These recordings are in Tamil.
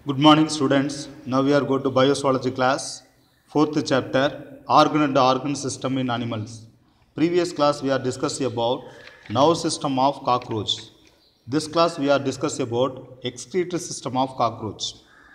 Good morning, students. Now we are going to bioswology class, fourth chapter, organ and organ system in animals. Previous class we are discussing about nerve system of cockroach. This class we are discussing about excretory system of cockroach.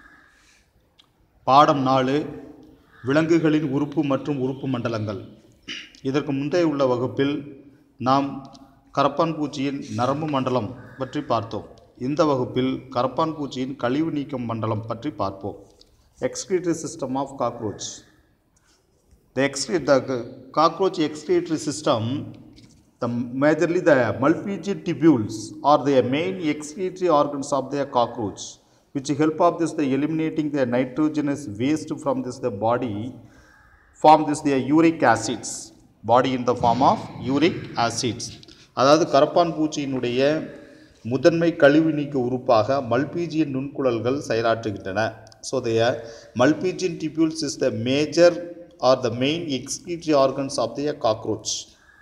பாடம் நாலு விலங்குகளின் உறுப்பு மற்றும் உறுப்பு மண்டலங்கள் இதற்கு முந்தைய உள்ள வகுப்பில் நாம் கரப்பான் பூச்சியின் நரம்பு மண்டலம் பற்றி பார்த்தோம் இந்த வகுப்பில் கரப்பான் பூச்சியின் கழிவு நீக்கம் மண்டலம் பற்றி பார்ப்போம் excretory system of cockroach the excrete the cockroach excretory system the majorly the Malpighian tubules are the main excretory organs of the cockroach which help of this the eliminating the nitrogenous waste from this the body form this the uric acids body in the form of uric acids அதாவது கரப்பான் பூச்சியினுடைய முதன்மை கழிவு நீக்க உறுப்பாக மல்பீஜியன் நுண்குழல்கள் செயலாற்றுகின்றன so the Malpighian tubules is the major or the main excretory organs of the cockroach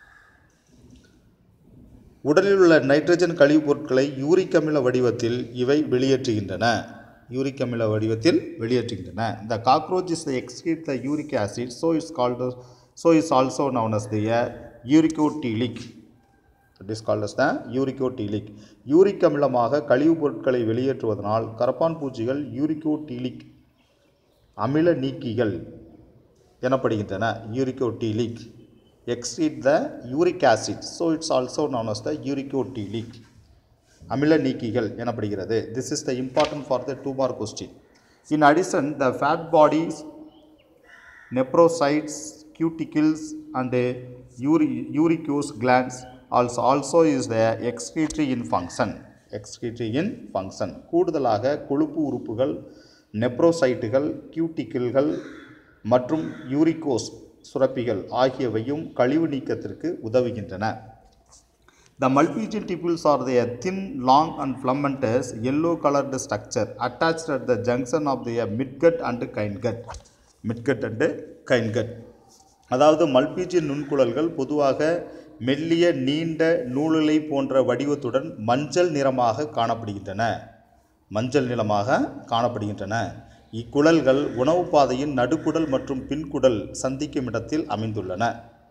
உடலில் உள்ள நைட்ரஜன் கழிவுப் பொருட்களை யூரிக் அமில வடிவத்தில் இவை வெளியேற்றுகின்றன யூரிக் அமில வடிவத்தில் வெளியேற்றுகின்றன இந்த cockroach is the excrete the uric acid so it's called so is also known as the uricotelic it is called as the uricotelic uric அமிலமாக கழிவுப் பொருட்களை வெளியேற்றுவதனால் கரப்பான் பூச்சிகள் யூரிகோட்டீலிக் அமில நீக்கிகள் எனப்படுகின்றன uricotelic excrete the uric acid so it's also known as the uricotelic அமில நீக்கிகள் எனப்படுகிறது this is the important for the two mark question in addition the fat bodies nephrocytes, cuticles, and uh, uri- uricose glands also also is the excretory in function. excretory in function. கூடுதலாக கொழுப்பு உறுப்புகள் நெப்ரோசைட்டுகள் கியூட்டிக்கிள்கள் மற்றும் யூரிகோஸ் சுரப்பிகள் ஆகியவையும் கழிவு நீக்கத்திற்கு உதவுகின்றன The Malpighian tubules are the thin, long and filamentous, yellow colored structure attached at the junction of the midgut and hindgut. midgut and hindgut. அதாவது மல்பீஜியன் நுண்குழல்கள் பொதுவாக மெல்லிய நீண்ட நூலிலை போன்ற வடிவத்துடன் மஞ்சள் நிறமாக காணப்படுகின்றன மஞ்சள் நிறமாக காணப்படுகின்றன இக்குழல்கள் உணவு பாதையின் நடுக்குடல் மற்றும் பின்குடல் சந்திக்கும் இடத்தில் அமைந்துள்ளன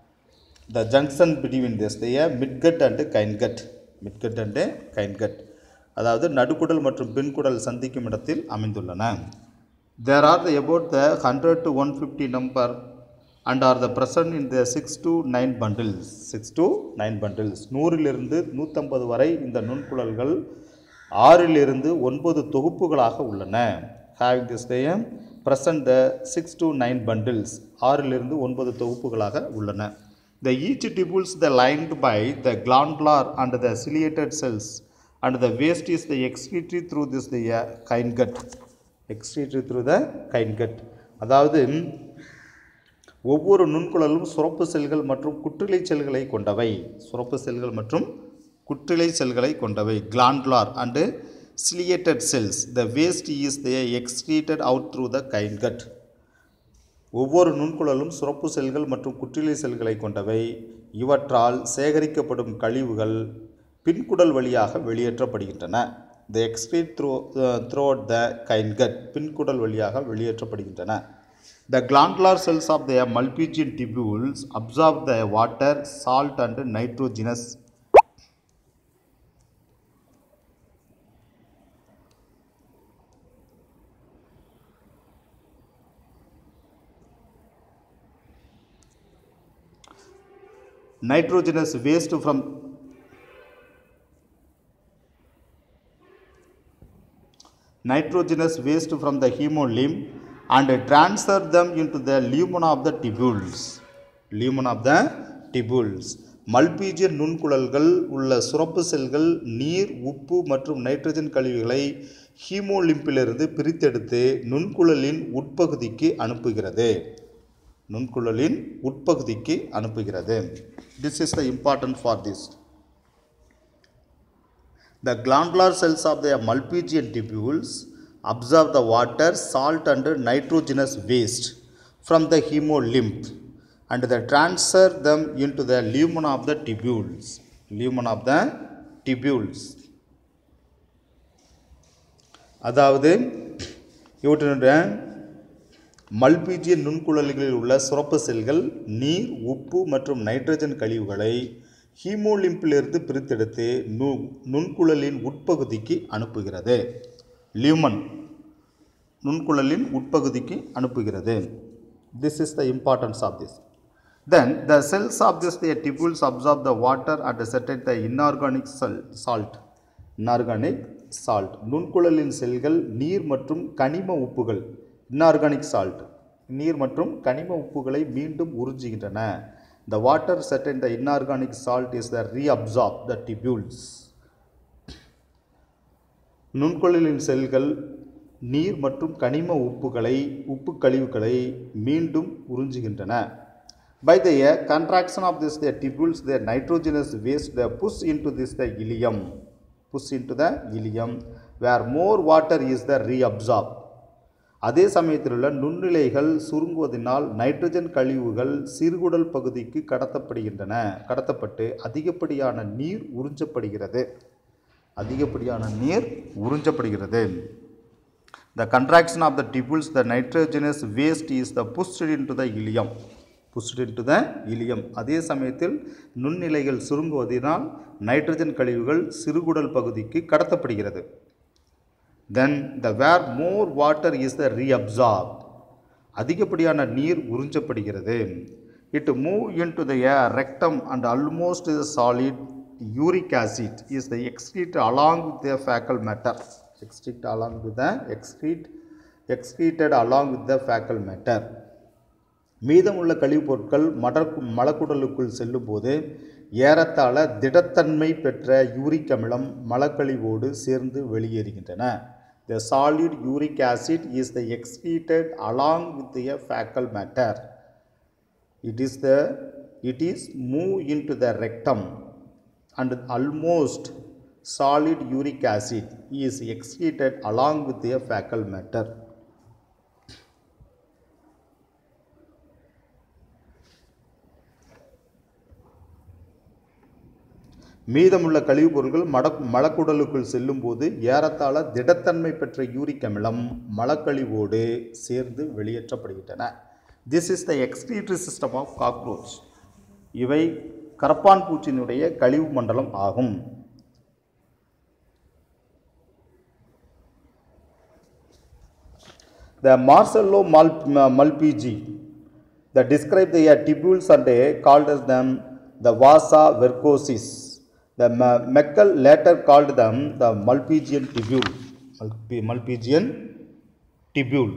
the junction between this the midgut and hindgut midgut and hindgut அதாவது நடுக்குடல் மற்றும் பின்குடல் சந்திக்கும் இடத்தில் அமைந்துள்ளன there are the about the 100 to 150 number and are the present in the 6 to 9 bundles 6 to 9 bundles நூறிலிருந்து நூற்றம்பது வரை இந்த நுண்குழல்கள் ஆறிலிருந்து ஒன்பது தொகுப்புகளாக உள்ளன having this the present the 6 to 9 bundles ஆறிலிருந்து ஒன்பது தொகுப்புகளாக உள்ளன The each tubules the lined by the glandular and the ciliated cells and the waste is the excretory through this the uh, hindgut. excretory through the hindgut. அதாவது ஒவ்வொரு நுண்குழலும் சுரப்பு செல்கள் மற்றும் குற்றிலை செல்களை கொண்டவை சுரப்பு செல்கள் மற்றும் குற்றிலை செல்களை கொண்டவை glandular and ciliated cells the waste is the excreted out through the hindgut ஒவ்வொரு நுண்குழலும் சுரப்பு செல்கள் மற்றும் குற்றிலை செல்களை கொண்டவை இவற்றால் சேகரிக்கப்படும் கழிவுகள் பின்குடல் வழியாக வெளியேற்றப்படுகின்றன the excrete through through the hindgut பின்குடல் வழியாக வெளியேற்றப்படுகின்றன the glandular cells of the Malpighian tubules absorb the water salt and nitrogenous nitrogenous waste from nitrogenous waste from the hemolymph and transfer them into the lumen of the tubules lumen of the tubules மல்பீஜியன் நுண்குழல்கள் உள்ள சுரப்பு செல்கள் நீர் உப்பு மற்றும் நைட்ரஜன் கழிவுகளை ஹீமோலிம்பிலிருந்து பிரித்தெடுத்து நுண்குழலின் உட்பகுதிக்கு அனுப்புகிறது நுண்குழலின் உட்பகுதிக்கு அனுப்புகிறது this is the important for this the glandular cells of the Malpighian tubules absorb the water salt and nitrogenous waste from the haemolymph and the transfer them in to the lumen of the tubules lumen of the tubules அதாவது இவற்றினுடைய மல்பீஜிய நுண்குழல்களில் உள்ள சுரப்பு செல்கள் நீர் உப்பு மற்றும் நைட்ரஜன் கழிவுகளை ஹீமோலிம்பிலிருந்து பிரித்தெடுத்து நு நுண்குழலின் உட்பகுதிக்கு அனுப்புகிறது லியூமன் நுண்குழலின் உட்பகுதிக்கு அனுப்புகிறது this is the importance of this then the cells of this the tubules absorb the water and set the inorganic சல் சால்ட் இன்ஆர்கானிக் சால்ட் நுண்குழலின் செல்கள் நீர் மற்றும் கனிம உப்புகள் இன்ஆர்கானிக் சால்ட் நீர் மற்றும் கனிம உப்புகளை மீண்டும் உறிஞ்சுகின்றன the water set in the inorganic salt is the reabsorb the tubules நுண்குழலின் செல்கள் நீர் மற்றும் கனிம உப்புகளை உப்பு கழிவுகளை மீண்டும் உறிஞ்சுகின்றன by the contraction of this the tubules the nitrogenous waste the push into this the ileum push into the ileum where more water is the reabsorb அதே சமயத்தில் உள்ள நுண்ணிலைகள் சுருங்குவதனால் நைட்ரஜன் கழிவுகள் சிறுகுடல் பகுதிக்கு கடத்தப்படுகின்றன கடத்தப்பட்டு அதிகப்படியான நீர் உறிஞ்சப்படுகிறது அதிகப்படியான நீர் உறிஞ்சப்படுகிறது the contraction of the tubules the nitrogenous waste is the pushed into the ileum pushed into the ileum அதே சமயத்தில் நுண்ணிலைகள் சுருங்குவதனால் நைட்ரஜன் கழிவுகள் சிறுகுடல் பகுதிக்கு கடத்தப்படுகிறது then the where more water is the reabsorb அதிகப்படியான நீர் உறிஞ்சப்படுகிறது it move in to the rectum and almost solid uric acid is the excreted along with the faecal matter excreted along with the excreted excreted along with the faecal matter மீதமுள்ள கழிவுப் பொருட்கள் மடற்கு மலக்குடலுக்குள் செல்லும்போது ஏறத்தாழ திடத்தன்மை பெற்ற யூரிக் அமிலம் மலக்கழிவோடு சேர்ந்து வெளியேறுகின்றன the solid uric acid is the excreted along with the faecal matter it is the it is move into the rectum and almost solid uric acid is excreted along with the fecal matter மீதமுள்ள கழிவுப் பொருட்கள் மட மலக்குடலுக்குள் செல்லும்போது ஏறத்தாழ திடத்தன்மை பெற்ற யூரிக் அமிலம் மலக்கழிவோடு சேர்ந்து வெளியேற்றப்படுகின்றன this is the excretory system of cockroach இவை கரப்பான் பூச்சியினுடைய கழிவு மண்டலம் ஆகும் The Marcello Mal- Malpighi, that describe the uh, tubules and uh, called as them the vasa vercosis. The Ma- Meckel later called them the Malpighian tubule. Malp- Malpighian tubule.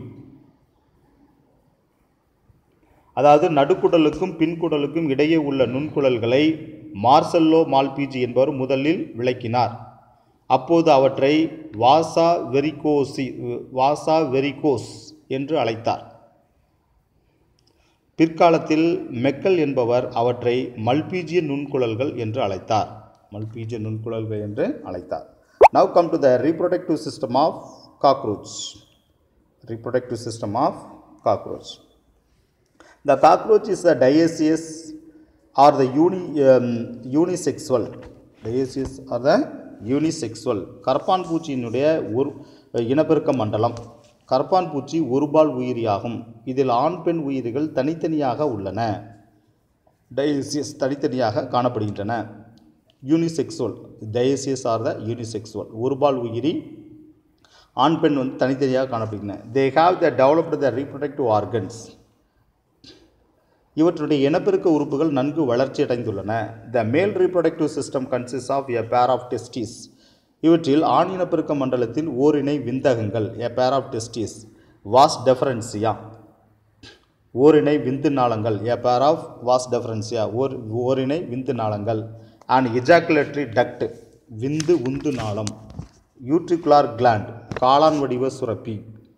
அதாவது நடுக்குடலுக்கும் பின்குடலுக்கும் இடையே உள்ள நுண்குழல்களை மார்செல்லோ மால்பீஜி என்பவர் முதலில் விளக்கினார் அப்போது அவற்றை வாசா வெரிகோசி வாசா வெரிகோஸ் என்று அழைத்தார் பிற்காலத்தில் மெக்கல் என்பவர் அவற்றை மல்பீஜிய நுண்குழல்கள் என்று அழைத்தார் மல்பீஜிய நுண்குழல்கள் என்று அழைத்தார் now come to the reproductive system of cockroach reproductive system of cockroach. The cockroach is a dioecious or the uni, um, unisexual. Dioecious or the unisexual. கரப்பான் பூச்சியினுடைய ஒரு இனப்பெருக்க மண்டலம் கரப்பான் பூச்சி ஒருபால் உயிரியாகும் இதில் ஆண் பெண் உயிரிகள் தனித்தனியாக உள்ளன டயசியஸ் தனித்தனியாக காணப்படுகின்றன unisexual dioecious are the unisexual ஒருபால் உயிரி ஆண் பெண் வந்து தனித்தனியாக காணப்படுகின்றன they have the developed the reproductive organs இவற்றுடைய இனப்பெருக்க உறுப்புகள் நன்கு வளர்ச்சி அடைந்துள்ளன the male reproductive system consists of a pair of testis இவற்றில் ஆண் இனப்பெருக்க மண்டலத்தில் ஓரிணை விந்தகங்கள் a pair of testis vas deferentia ஓரிணை விந்து நாளங்கள் எ பேர் ஆஃப் வாஸ் டெஃபரன்சியா ஓர் ஓரிணை விந்து நாளங்கள் அண்ட் எஜாக்குலேட்டரி டக்ட் விந்து உந்து நாளம் யூட்ரிகுலார் கிளாண்ட் காளான் வடிவ சுரப்பி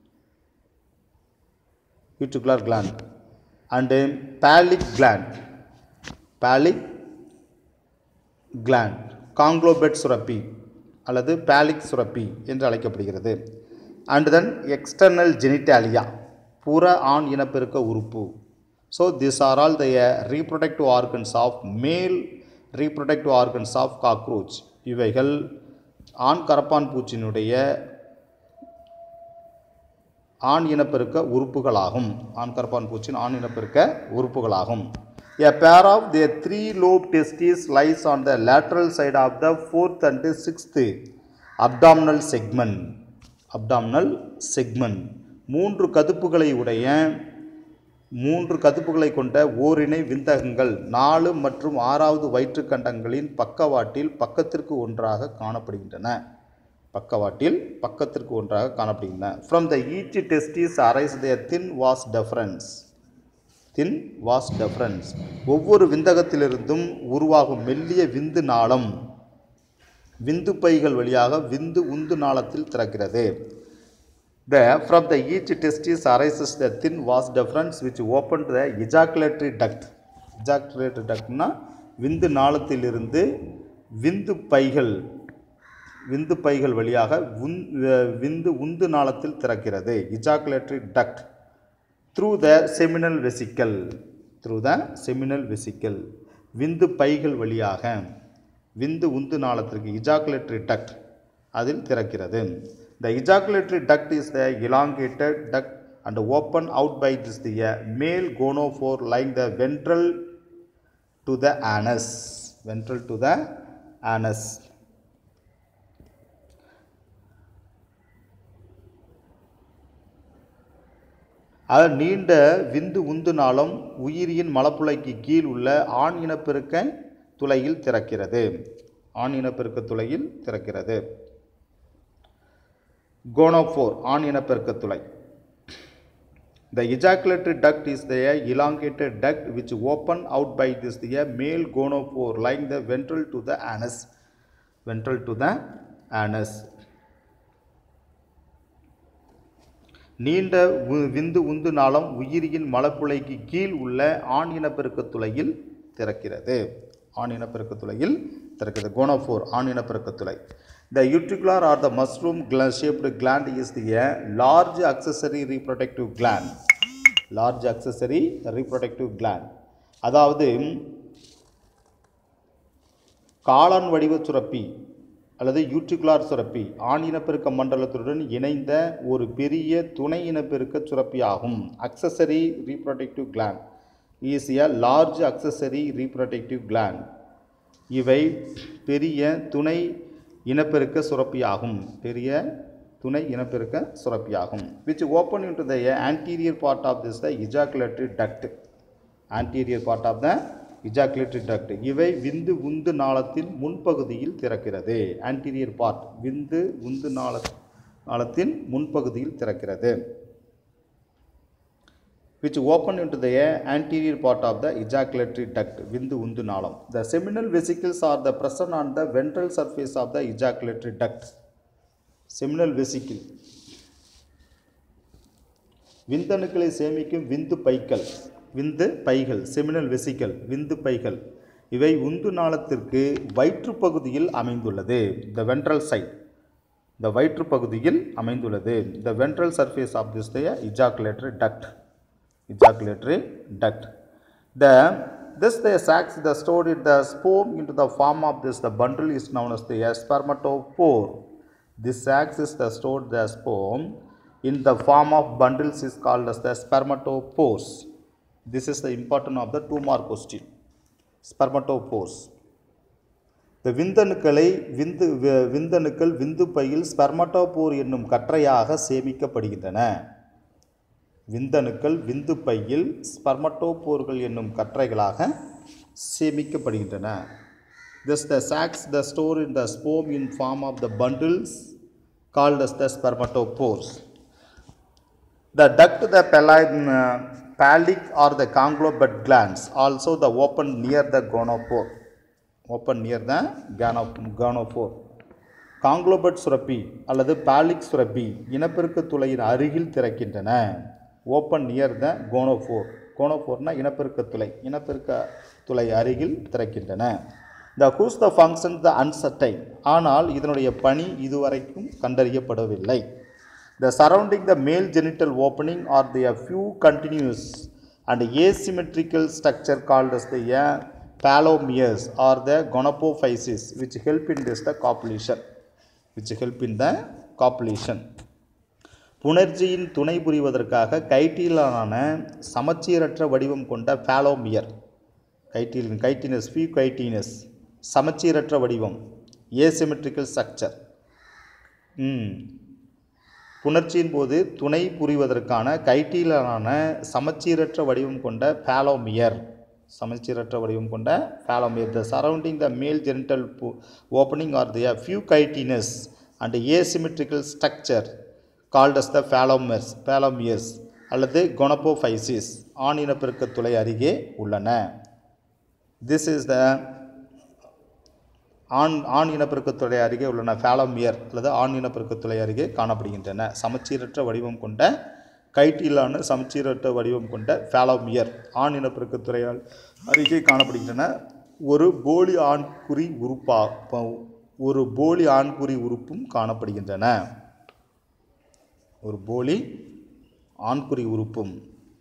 utricular gland and phallic gland phallic gland conglobate சுரப்பி அல்லது பேலிக் சுரப்பி என்று அழைக்கப்படுகிறது அண்ட் தென் எக்ஸ்டர்னல் ஜெனிட்டாலியா புற ஆண் இனப்பெருக்க உறுப்பு so this are all the reproductive organs of male reproductive organs of cockroach இவைகள் ஆண் கரப்பான் பூச்சியினுடைய ஆண் இனப்பெருக்க உறுப்புகளாகும் ஆண் கரப்பான் பூச்சின் ஆண் இனப்பெருக்க உறுப்புகளாகும் A pair of their three lobe testes lies on the lateral side of the fourth and sixth abdominal segment. Abdominal segment. மூன்று கதுப்புகளை உடைய மூன்று கதுப்புகளை கொண்ட ஓரிணை விந்தகங்கள் நாலு மற்றும் ஆறாவது வயிற்றுக்கண்டங்களின் பக்கவாட்டில் பக்கத்திற்கு ஒன்றாக காணப்படுகின்றன பக்கவாட்டில் பக்கத்திற்கு ஒன்றாக காணப்படுகின்றன from the each testis arise their thin vas deferens thin vas deferens ஒவ்வொரு விந்தகத்திலிருந்தும் உருவாகும் மெல்லிய விந்து நாளம் விந்து பைகள் வழியாக விந்து உந்து நாளத்தில் திறக்கிறது the from the each testis arises the thin vas deferens which open the ejaculatory duct ejaculatory டக்ட்னா விந்து நாளத்திலிருந்து விந்து பைகள் விந்து பைகள் வழியாக உந் விந்து உந்து நாளத்தில் திறக்கிறது ejaculatory duct through the seminal vesicle through the seminal vesicle விந்து பைகள் வழியாக விந்து உந்து நாளத்திற்கு இஜாக்குலேட்டரி டக்ட் அதில் திறக்கிறது the ejaculatory duct is the elongated duct and open out by this the male gonopore lying the ventral to the anus ventral to the anus அது நீண்ட விந்து உந்து நாளம் உயிரியின் மலப்புழைக்கு கீழ் உள்ள ஆண் இனப்பெருக்க துளையில் திறக்கிறது ஆண் இனப்பெருக்க துளையில் திறக்கிறது கோனோஃபோர் ஆண் இனப்பெருக்க துளை The ejaculatory duct is the elongated duct which open out by this the male gonophore lying the ventral to the anus. Ventral to the anus. நீண்ட உ- விந்து உந்து நாளம் உயிரியின் மலப்புழைக்கு கீழ் உள்ள ஆண் இனப்பெருக்க துளையில் திறக்கிறது ஆண் இனப்பெருக்க துளையில் திறக்கிறது கோனோஃபோர் ஆண் இனப்பெருக்க துளை the utricular or the mushroom gla shaped gland is the large accessory reproductive gland large accessory reproductive gland அதாவது காளான் வடிவ சுரப்பி அல்லது யூட்ரிகுலார் சுரப்பி ஆண் இனப்பெருக்க மண்டலத்துடன் இணைந்த ஒரு பெரிய துணை இனப்பெருக்க சுரப்பி ஆகும் accessory reproductive gland is a large accessory reproductive gland இவை பெரிய துணை இனப்பெருக்க சுரப்பியாகும் பெரிய துணை இனப்பெருக்க சுரப்பியாகும் which open into the anterior part of this the ejaculatory duct anterior part of the ejaculatory duct இவை விந்து உந்து நாளத்தின் முன்பகுதியில் திறக்கிறது anterior part விந்து உந்து நாள நாளத்தின் முன்பகுதியில் திறக்கிறது which open into the anterior part of the ejaculatory duct விந்து உந்து நாளம் the seminal vesicles are the present on the ventral surface of the ejaculatory duct seminal vesicle விந்தணுக்களை சேமிக்கும் விந்து பைகள் விந்து பைகள் செமினல் வெசிக்கல் விந்து பைகள் இவை உந்து நாளத்திற்கு வயிற்று பகுதியில் அமைந்துள்ளது த வென்ட்ரல் சைட் இந்த வயிற்று பகுதியில் அமைந்துள்ளது the ventral surface of this the ejaculatory duct ejaculatory duct. The this the sacs the stored in the sperm into the form of this the bundle is known as the spermatophore. This sacs is the stored the sperm in the form of bundles is called as the spermatophores. This is the important of the two mark question. Spermatophores. இந்த விந்தணுக்களை விந்து வி- விந்தணுக்கள் விந்து பையில் ஸ்பெர்மட்டோபோர் என்னும் கற்றையாக சேமிக்கப்படுகின்றன விந்தணுக்கள் விந்து பையில் ஸ்பர்மட்டோபோர்கள் என்னும் கற்றைகளாக சேமிக்கப்படுகின்றன Thus the sacs the store in the sperm in form of the bundles called as the spermatophores. The duct, the pali- uh, phallic or the conglobate glands, also the open near the gonophore. Open near the gono- gonophore. காங்க்ளோபட் சுரப்பி அல்லது பாலிக் சுரப்பி இனப்பெருக்க துளையின் அருகில் திறக்கின்றன ஓப்பன் நியர் த கோனோஃபோர் கோனோஃபோர்னா இனப்பெருக்க துளை இனப்பெருக்க துளை அருகில் திறக்கின்றன the whose the function the uncertain ஆனால் இதனுடைய பணி இதுவரைக்கும் கண்டறியப்படவில்லை The surrounding the male genital opening are the few continuous and asymmetrical structure called as the uh, palomeres or the gonopophysis which help in this the copulation which help in the copulation புணர்ச்சியின் துணை புரிவதற்காக கைட்டிலான சமச்சீரற்ற வடிவம் கொண்ட ஃபேலோமியர் கைட்டில் கைட்டினஸ் ஃபியூ கைட்டினஸ் சமச்சீரற்ற வடிவம் ஏசிமெட்ரிக்கல் ஸ்ட்ரக்சர் புணர்ச்சியின் போது துணை புரிவதற்கான கைட்டிலான சமச்சீரற்ற வடிவம் கொண்ட ஃபேலோமியர் சமச்சீரற்ற வடிவம் கொண்ட ஃபேலோமியர் த surrounding the male genital opening are the few chitinous and asymmetrical structure called as the phallomeres phallomeres அல்லது கொனப்போஃபைசிஸ் ஆண் இனப்பெருக்க துளை அருகே உள்ளன திஸ் இஸ் த ஆண் ஆண் இனப்பெருக்கத்துறை அருகே உள்ளன ஃபேலோமியர் அல்லது ஆண் இனப்பெருக்கத்துறை அருகே காணப்படுகின்றன சமச்சீரற்ற வடிவம் கொண்ட கைட்டிலான சமச்சீரற்ற வடிவம் கொண்ட ஃபேலோமியர் ஆண் இனப்பெருக்கத்துறையால் அருகே காணப்படுகின்றன ஒரு போலி ஆண்குறி உறுப்பா ப- ஒரு போலி ஆண்குறி உறுப்பும் காணப்படுகின்றன ஒரு போலி ஆண்குறி உறுப்பும்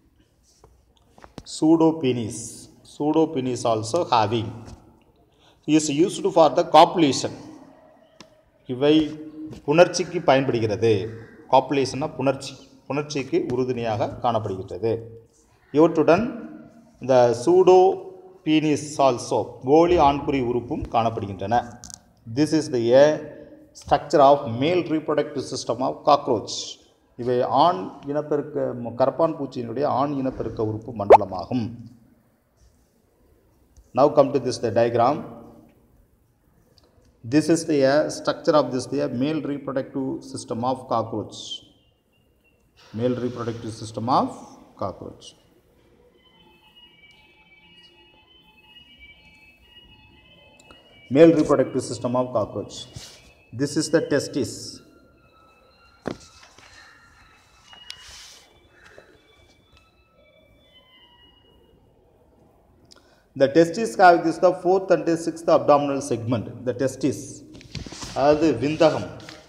pseudopenis pseudopenis also having is used for the copulation இவை புணர்ச்சிக்கு பயன்படுகிறது காப்புலேஷன்னா புணர்ச்சி புணர்ச்சிக்கு உறுதுணையாக காணப்படுகின்றது இவற்றுடன் இந்த சூடோ பீனிஸ் ஆல்சோ போலி ஆண்குறி உறுப்பும் காணப்படுகின்றன this is the a structure of male reproductive system of cockroach இவை ஆண் இனப்பெருக்க ம- கரப்பான் பூச்சியினுடைய ஆண் இனப்பெருக்க உறுப்பு மண்டலமாகும் now come to this the diagram this is the uh, structure of this the male reproductive system of cockroach male reproductive system of cockroach male reproductive system of cockroach this is the testis The testis have this the fourth and the sixth abdominal segment. The testis. அதாவது விந்தகம்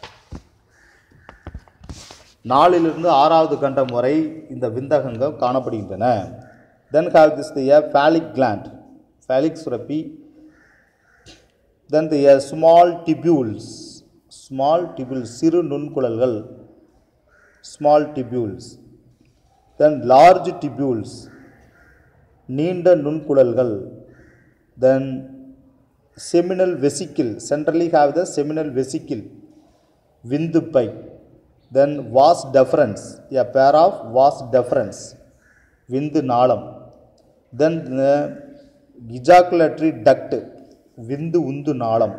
நாலிலிருந்து ஆறாவது கண்டம் வரை இந்த விந்தகங்கள் காணப்படுகின்றன then have this the phallic gland phallic சுரப்பி தென் தி ஸ்மால் டிபியூல்ஸ் ஸ்மால் டிபியூல்ஸ் சிறு நுண்குழல்கள் ஸ்மால் டிபியூல்ஸ் தென் லார்ஜ் டிபியூல்ஸ் நீண்ட நுண்குழல்கள் then seminal vesicle centrally have the seminal vesicle விந்து பை then vas deferens a pair of was difference விந்து நாளம் தென் இஜாக்குலேட்டரி டக்ட் விந்து உந்து நாளம்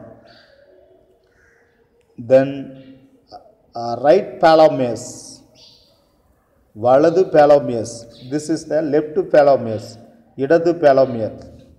தென் ரைட் பேலோமேஸ் வலது phallomere this is the left phallomere இடது பேலோமியர்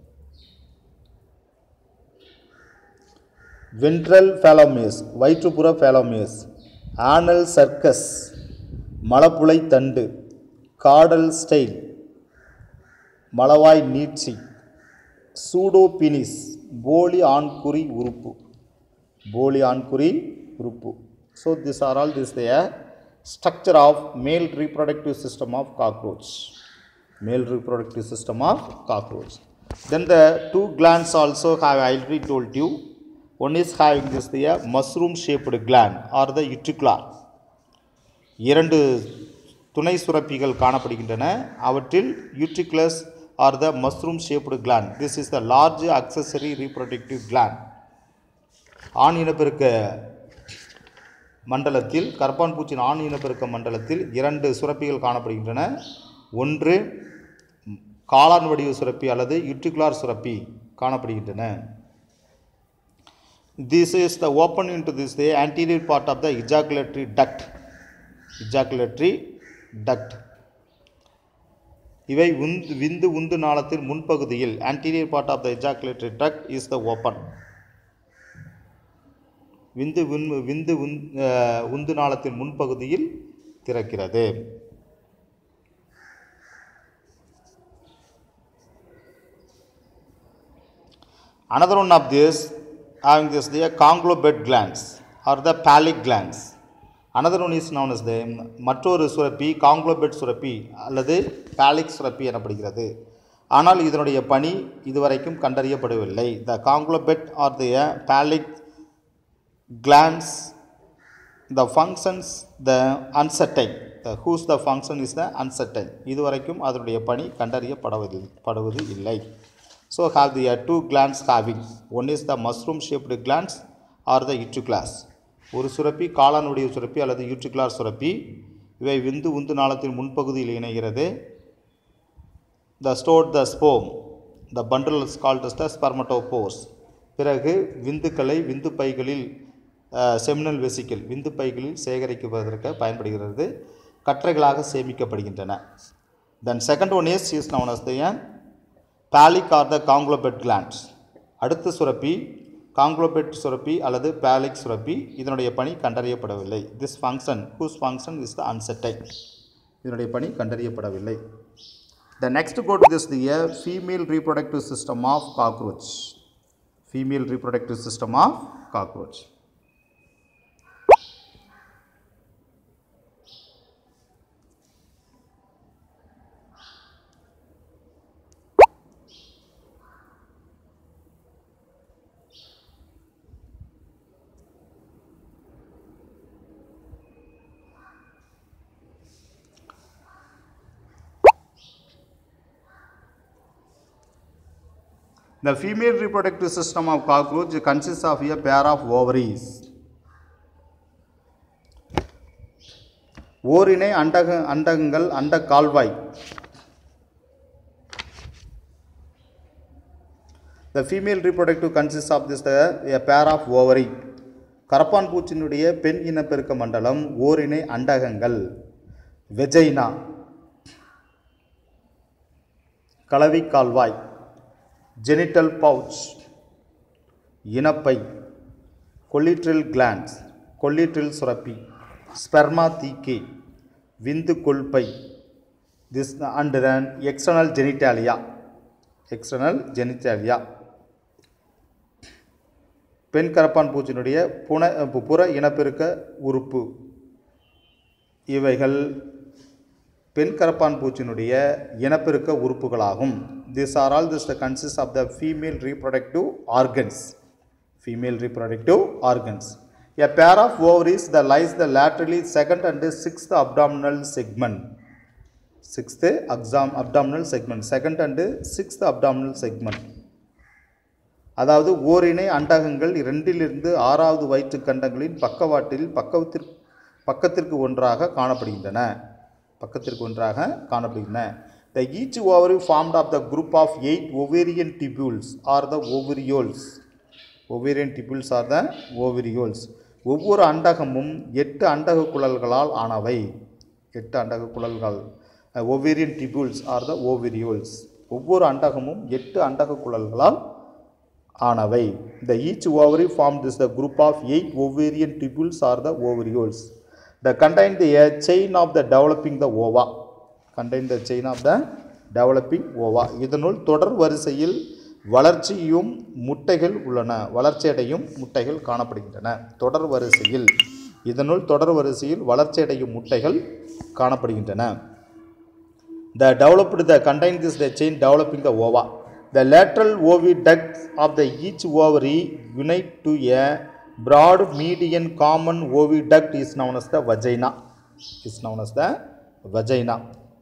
வென்ட்ரல் பேலோமியஸ் வயிற்றுப்புற பேலோமியஸ் ஆனல் சர்க்கஸ் மலப்புழை தண்டு காடல் ஸ்டைல் மலவாய் நீட்சி சூடோபினிஸ் போலி ஆண்குறி உறுப்பு போலி ஆண்குறி உறுப்பு so this are all this their structure of male reproductive system of cockroach male reproductive system of cockroach then the two glands also have I already told you one is having this the mushroom shaped gland or the uticular இரண்டு துணை சுரப்பிகள் காணப்படுகின்றன அவற்றில் utriculus are the mushroom shaped gland this is the large accessory reproductive gland ஆண் இனப்பெருக்க மண்டலத்தில் கரப்பான் பூச்சியின் ஆண் இனப்பெருக்க மண்டலத்தில் இரண்டு சுரப்பிகள் காணப்படுகின்றன ஒன்று காளான் வடிவ சுரப்பி அல்லது யூட்ரிகுலார் சுரப்பி காணப்படுகின்றன this is the open into this the anterior part of the ejaculatory duct ejaculatory duct இவை உந்து விந்து உந்து நாளத்தின் முன்பகுதியில் anterior part of the ejaculatory duct is the open விந்து விண் விந்து உந் அஹ், உந்து நாளத்தின் முன்பகுதியில் திறக்கிறது another one of this having this the conglobate glands or the phallic glands another one is known as the மற்றொரு சுரப்பி காங்க்ளோபேட் சுரப்பி அல்லது பாலிக் சுரப்பி எனப்படுகிறது ஆனால் இதனுடைய பணி இதுவரைக்கும் கண்டறியப்படவில்லை the conglobate or the phallic glands the functions the uncertain the whose the function is the uncertain இதுவரைக்கும் அதனுடைய பணி கண்டறியப்படுவது படுவது இல்லை so have the uh, two glands having one is the mushroom shaped glands or the utriculars ஒரு சுரப்பி காளானுடைய சுரப்பி அல்லது யூட்ரிகுலார் சுரப்பி இவை விந்து உந்து நாளத்தின் முன்பகுதியில் இணைகிறது the stored the sperm the bundle is called as the spermatophores பிறகு விந்துக்களை விந்து பைகளில் செமினல் வெசிக்கல் விந்து பைகளில் சேகரிக்குவதற்கு பயன்படுகிறது கற்றைகளாக சேமிக்கப்படுகின்றன then second one is is known as the phallic or the conglobate glands அடுத்த சுரப்பி காங்க்ளோபெட் சுரப்பி அல்லது பேலிக் சுரப்பி இதனுடைய பணி கண்டறியப்படவில்லை this function whose function is the uncertain இதனுடைய பணி கண்டறியப்படவில்லை The next go to this the uh, female reproductive system of cockroach. Female reproductive system of cockroach. The female reproductive system of cockroach consists of a pair of ovaries. ஓரினை அண்டக அண்டகங்கள் அண்ட கால்வாய் The female reproductive consists of this the, a pair of ovary. கரப்பான் பூச்சினுடைய பெண் இனப்பெருக்க மண்டலம் ஓரினை அண்டகங்கள் வெஜைனா கலவி கால்வாய் ஜெனிட்டல் பவுச் இனப்பை கொல்லிட்ரில் கிளாண்ட்ஸ் கொல்லிட்ரில் சுரப்பி ஸ்பெர்மா தீக்கே விந்து கொள்பை this and then external genitalia external genitalia பெண் கரப்பான் பூச்சியினுடைய புன புற இனப்பெருக்க உறுப்பு இவைகள் பெண் கரப்பான் பூச்சியினுடைய இனப்பெருக்க உறுப்புகளாகும் this are all this the consist of the female reproductive organs female reproductive organs a pair of ovaries the lies the laterally second and sixth abdominal segment sixth அக்ஸாம் abdominal segment second and sixth abdominal segment அதாவது ஓரிணை அண்டகங்கள் இரண்டிலிருந்து ஆறாவது வயிற்றுக் கண்டங்களின் பக்கவாட்டில் பக்கத்திற்கு பக்கத்திற்கு ஒன்றாக காணப்படுகின்றன பக்கத்திற்கு ஒன்றாக காணப்படுகின்றன the each ovary formed of the group of eight ovarian tubules are the ovarioles ovarian tubules are the ovarioles ஒவ்வொரு அண்டகமும் எட்டு அண்டக குழல்களால் ஆனவை எட்டு அண்டக குழல்கள் ovarian tubules are the ovarioles ஒவ்வொரு அண்டகமும் எட்டு அண்டக குழல்களால் ஆனவை the each ovary form this the group of eight ovarian tubules are the ovarioles the contain the chain of the developing the ova contain the chain of the developing ova இதனுள் தொடர் வரிசையில் வளர்ச்சியும் முட்டைகள் உள்ளன வளர்ச்சியடையும் முட்டைகள் காணப்படுகின்றன தொடர் வரிசையில் இதனுள் தொடர் வரிசையில் வளர்ச்சியடையும் முட்டைகள் காணப்படுகின்றன The developed the contain this the chain developing the ova. The lateral oviducts of the each ovary unite to a broad median common oviduct is known as the vagina. Is known as the vagina.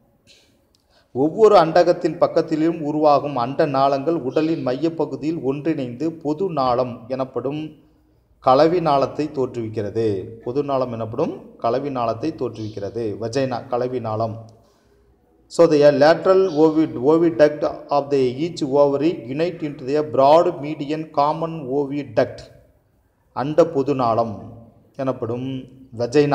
ஒவ்வொரு அண்டகத்தின் பக்கத்திலும் உருவாகும் அண்ட நாளங்கள் உடலின் மையப்பகுதியில் ஒன்றிணைந்து பொது நாளம் எனப்படும் கலவி நாளத்தை தோற்றுவிக்கிறது பொது நாளம் எனப்படும் கலவி நாளத்தை தோற்றுவிக்கிறது வஜைனா கலவி நாளம் So the lateral ovid, oviduct of the each ovary unite into the broad median common oviduct அண்ட பொதுநாளம் எனப்படும் வஜைனா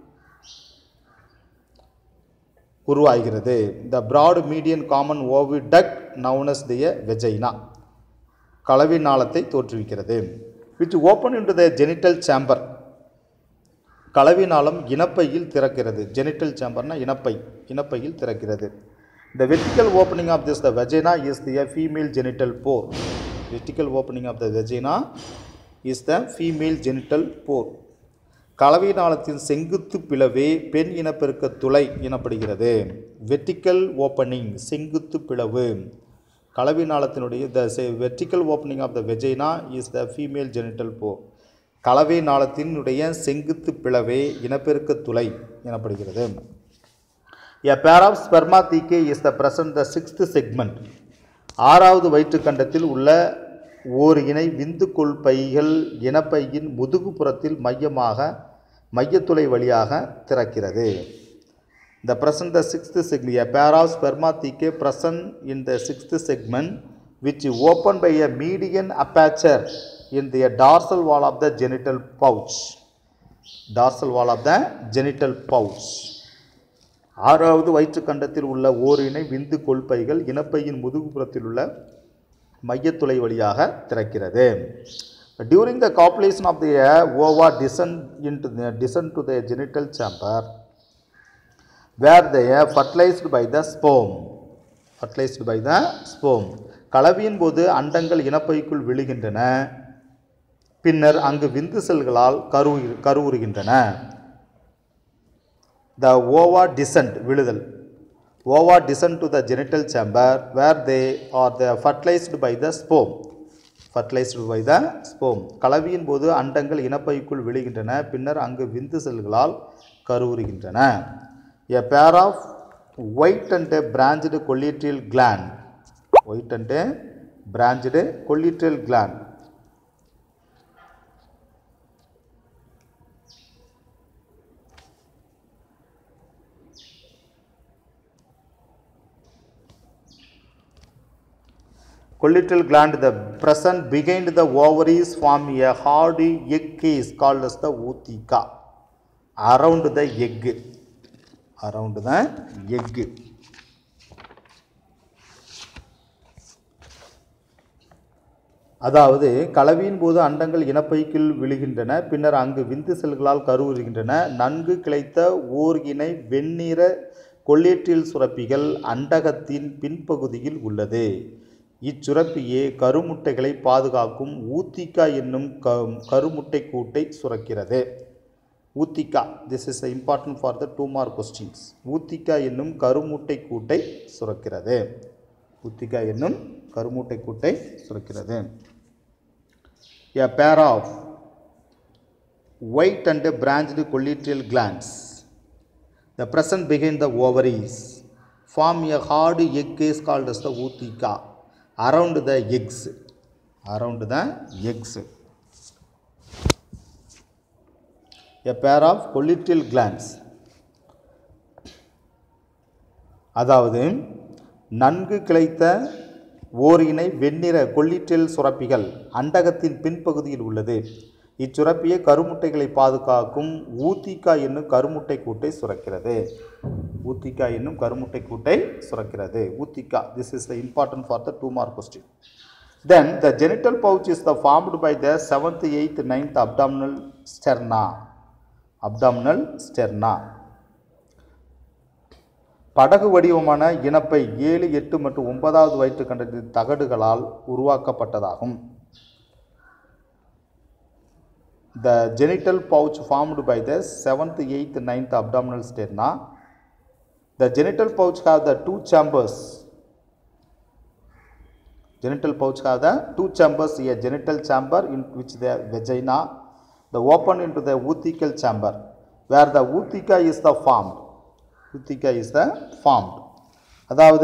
உருவாகிறது the broad median common oviduct known as the vagina கலவி நாளத்தை தோற்றுவிக்கிறது which open into the genital chamber கலவி நாளம் இனப்பையில் திறக்கிறது ஜெனிட்டல் சேம்பர்னா இனப்பை இனப்பையில் திறக்கிறது the vertical opening of this the vagina is the female genital pore vertical opening of the vagina is the female genital pore கலவி நாளத்தின் செங்குத்து பிளவே பெண் இனப்பெருக்க துளை எனப்படுகிறது வெர்டிக்கல் ஓப்பனிங் செங்குத்து பிளவு கலவி நாளத்தினுடைய the vertical opening of the vagina is the female genital pore கலவை நாளத்தினுடைய செங்குத்து பிளவே இனப்பெருக்க துளை எனப்படுகிறது A pair of spermathecae is the present the sixth segment. ஆறாவது வயிற்றுக்கண்டத்தில் உள்ள ஓர் இணை விந்துக்கொள் பைகள் இனப்பையின் முதுகுப்புறத்தில் மையமாக மையத்துளை வழியாக திறக்கிறது The present the sixth segment, a pair of spermathecae present in the sixth segment which open by a median aperture in the dorsal wall of the genital pouch. Dorsal wall of the genital pouch. ஆறாவது வயிற்றுக்கண்டத்தில் உள்ள ஓரினை விந்து கொள்பைகள் இனப்பையின் முதுகுப்புறத்தில் உள்ள மையத்துளை வழியாக திறக்கிறது during the copulation of the ova descend into descend to the genital chamber where they are fertilized by the sperm fertilized by the sperm கலவியின் போது அண்டங்கள் இனப்பைக்குள் விழுகின்றன பின்னர் அங்கு விந்து செல்களால் கரு கருவுறுகின்றன த ஓவா டிசன்ட் விழுதல் ova descend to the genital chamber where they are the fertilized by the sperm fertilized by the sperm கலவியின் போது அண்டங்கள் இனப்பைக்குள் விழுகின்றன பின்னர் அங்கு விந்து செல்களால் கருவுறுகின்றன a pair of white and branched colleterial gland white and branched colleterial gland Colletal gland, the present behind the ovaries form a hardy egg case called as the ootica. Around the egg. Around the egg. அதாவது கலவியின் போது அண்டங்கள் இனப்பைக்குள் விழுகின்றன பின்னர் அங்கு விந்து செல்களால் கருவுறுகின்றன நன்கு கிளைத்த ஓர் இணை வெண்ணிற கொள்ளேற்றில் சுரப்பிகள் அண்டகத்தின் பின்பகுதியில் உள்ளது இச்சுரப்பியே கருமுட்டைகளை பாதுகாக்கும் ஊத்திக்கா என்னும் க கருமுட்டை கூட்டை சுரக்கிறது ootheca this is important for the two mark questions ootheca என்னும் கருமுட்டை கூட்டை சுரக்கிறது ஊத்திக்கா என்னும் கருமுட்டை கூட்டை சுரக்கிறது a pair of white and branched colleteral glands the present behind the ovaries form a hard egg case called as the ootica around the eggs around the eggs a pair of colleteral glands அதாவது நன்கு கிளைத்த ஓர் இணை வெண்ணிற கொள்ளிற்றல் சுரப்பிகள் அண்டகத்தின் பின்பகுதியில் உள்ளது இச்சுரப்பியை கருமுட்டைகளை பாதுகாக்கும் ஊத்திக்கா என்னும் கருமுட்டை கூட்டை சுரக்கிறது ஊத்திக்கா என்னும் கருமுட்டை கூட்டை சுரக்கிறது ootheca this is the important for the two mark question then the genital pouch is the formed by the seventh eighth ninth abdominal sterna abdominal sterna படகு வடிவமான இனப்பை ஏழு எட்டு மற்றும் ஒன்பதாவது வயிற்று கண்டத்தின் தகடுகளால் உருவாக்கப்பட்டதாகும் the genital pouch formed by the seventh eighth ninth abdominal sterna the genital pouch have the two chambers genital pouch have the two chambers a genital chamber in which the vagina the open into the oothecal chamber where the ootheca is the formed ootheca is the formed அதாவது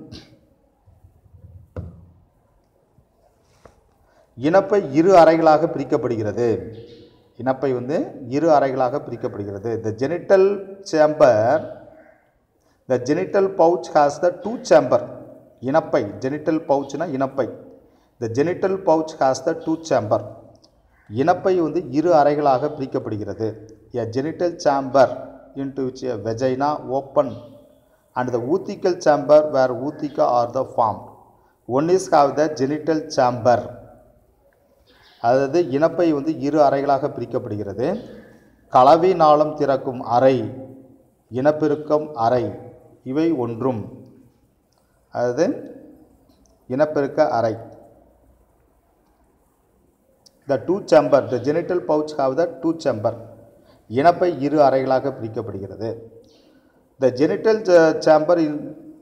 இனப்பை இரு அறைகளாக பிரிக்கப்படுகிறது இனப்பை வந்து இரு அறைகளாக பிரிக்கப்படுகிறது the genital chamber the genital pouch has the two chamber இனப்பை ஜெனிட்டல் பவுச்னா இனப்பை the genital pouch has the two chamber இனப்பை வந்து இரு அறைகளாக பிரிக்கப்படுகிறது a genital chamber into which a vagina open and the oothecal chamber where ootheca are the form one is have the genital chamber அதாவது இனப்பை வந்து இரு அறைகளாக பிரிக்கப்படுகிறது கலவி நாளம் திறக்கும் அறை இனப்பெருக்கம் அறை இவை ஒன்றும் அதாவது இனப்பெருக்க அறை the two chamber the genital pouch have the two chamber இனப்பை இரு அறைகளாக பிரிக்கப்படுகிறது the genital chamber in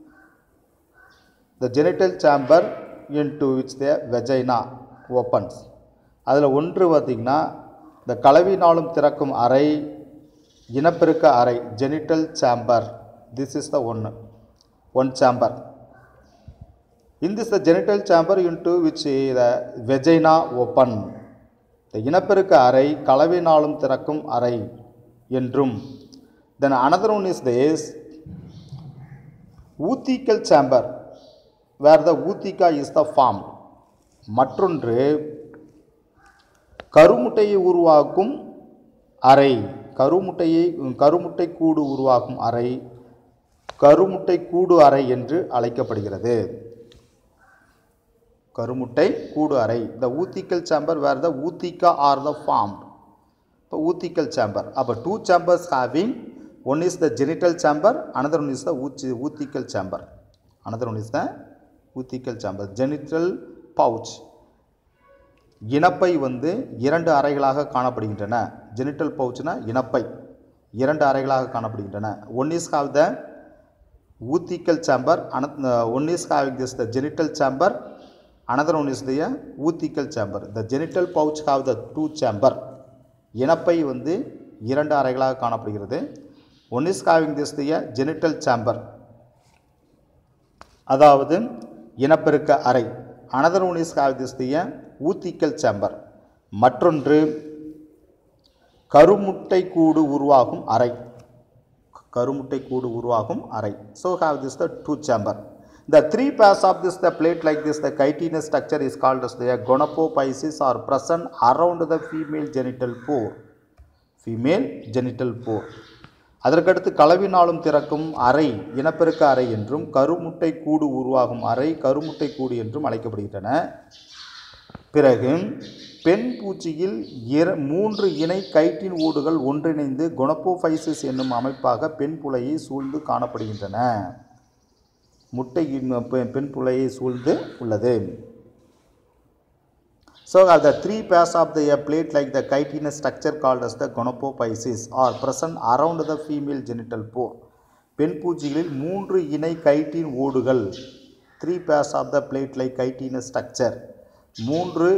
the genital chamber into which the vagina opens அதில் ஒன்று பார்த்திங்கன்னா இந்த கலவினாலும் திறக்கும் அறை இனப்பெருக்க அறை genital chamber this is the ஒன்று one chamber In this the genital chamber into which the vagina open. The இனப்பெருக்க அறை கலவினாலும் திறக்கும் அறை என்றும் then another one is this ஊத்திக்கல் chamber where the ஊத்திகா is the formed மற்றொன்று கருமுட்டையை உருவாக்கும் அறை கருமுட்டையை கருமுட்டை கூடு உருவாக்கும் அறை கருமுட்டை கூடு அறை என்று அழைக்கப்படுகிறது கருமுட்டை கூடு அறை the oothecal chamber where the ootheca are the formed இப்போ ஊத்திக்கல் சேம்பர் அப்போ two chambers having one is the genital chamber another one is the ஊச்சி oothecal chamber another one is the oothecal chamber genital pouch இனப்பை வந்து இரண்டு அறைகளாக காணப்படுகின்றன ஜெனிட்டல் பவுச்னா இனப்பை இரண்டு அறைகளாக காணப்படுகின்றன one is have the oothecal chamber அன one is having this the genital chamber another one is the oothecal chamber the genital pouch have the two chamber இனப்பை வந்து இரண்டு அறைகளாக காணப்படுகிறது one is having this the genital chamber அதாவது இனப்பெருக்க அறை another one is have this the oothecal chamber மற்றொன்று கருமுட்டை கூடு உருவாகும் அறை கருமுட்டை கூடு உருவாகும் அறை so have this the two chamber The three pairs of this the plate like this the chitinous structure is called as the gonopophysis are present around the female genital pore. Female genital pore. அதற்கடுத்து கலவினாலும் திறக்கும் அறை இனப்பெருக்க அறை என்றும் கருமுட்டை கூடு உருவாகும் அறை கருமுட்டை கூடு என்றும் அழைக்கப்படுகின்றன பிறகு பெண் பூச்சியில் இர மூன்று இணை கைட்டின் ஊடுகள் ஒன்றிணைந்து குணப்போஃபைசிஸ் என்னும் அமைப்பாக பெண் புலையை சூழ்ந்து காணப்படுகின்றன முட்டை பெண் புலையை சூழ்ந்து உள்ளது So the three pairs of the plate like the chitinous structure called as the gonopophysis are present around the female genital pore. பெண் பூச்சிகளில் மூன்று இணை கைட்டின் ஓடுகள் three pairs of the plate like chitinous structure மூன்று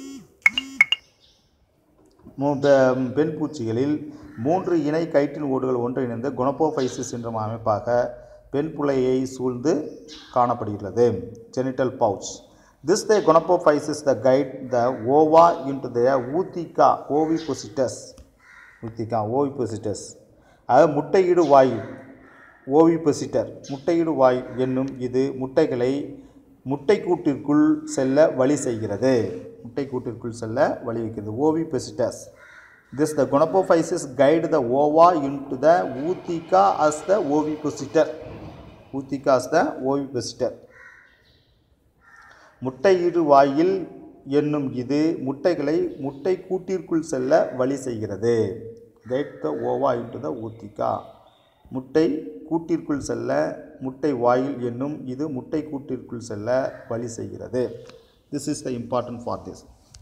மூ- பெ- பெண் பூச்சிகளில் மூன்று இணை கைட்டின் ஓடுகள் ஒன்றிணைந்து குணப்போஃபைசிஸ் என்ற அமைப்பாக பெண் புலையை சூழ்ந்து காணப்படுகிறது genital pouch this the gonapophysis the guide the ova into the ஊத்திகா ஓவிபொசிட்டஸ் ஊத்திகா ஓவிபொசிட்டஸ் அதாவது முட்டையிடு வாயு ஓவிபொசிட்டர் முட்டையிடு வாயு என்னும் இது முட்டைகளை முட்டைக்கூட்டிற்குள் செல்ல வழி செய்கிறது முட்டைக்கூட்டிற்குள் செல்ல வழி வைக்கிறது ஓவிபொசிட்டஸ் this the குணப்போஃபைசிஸ் guide the ova into the ootheca as the ovipositor ootheca as the ovipositor முட்டையிடு வாயில் என்னும் இது முட்டைகளை முட்டை கூட்டிற்குள் செல்ல வழி செய்கிறது guide the ova into the ஊத்திகா முட்டை கூட்டிற்குள் செல்ல முட்டை வாயில் என்னும் இது முட்டை கூட்டிற்குள் செல்ல வழி செய்கிறது this is the important for this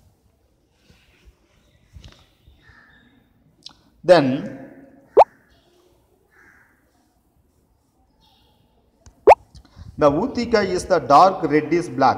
then The Utika is the dark reddish black.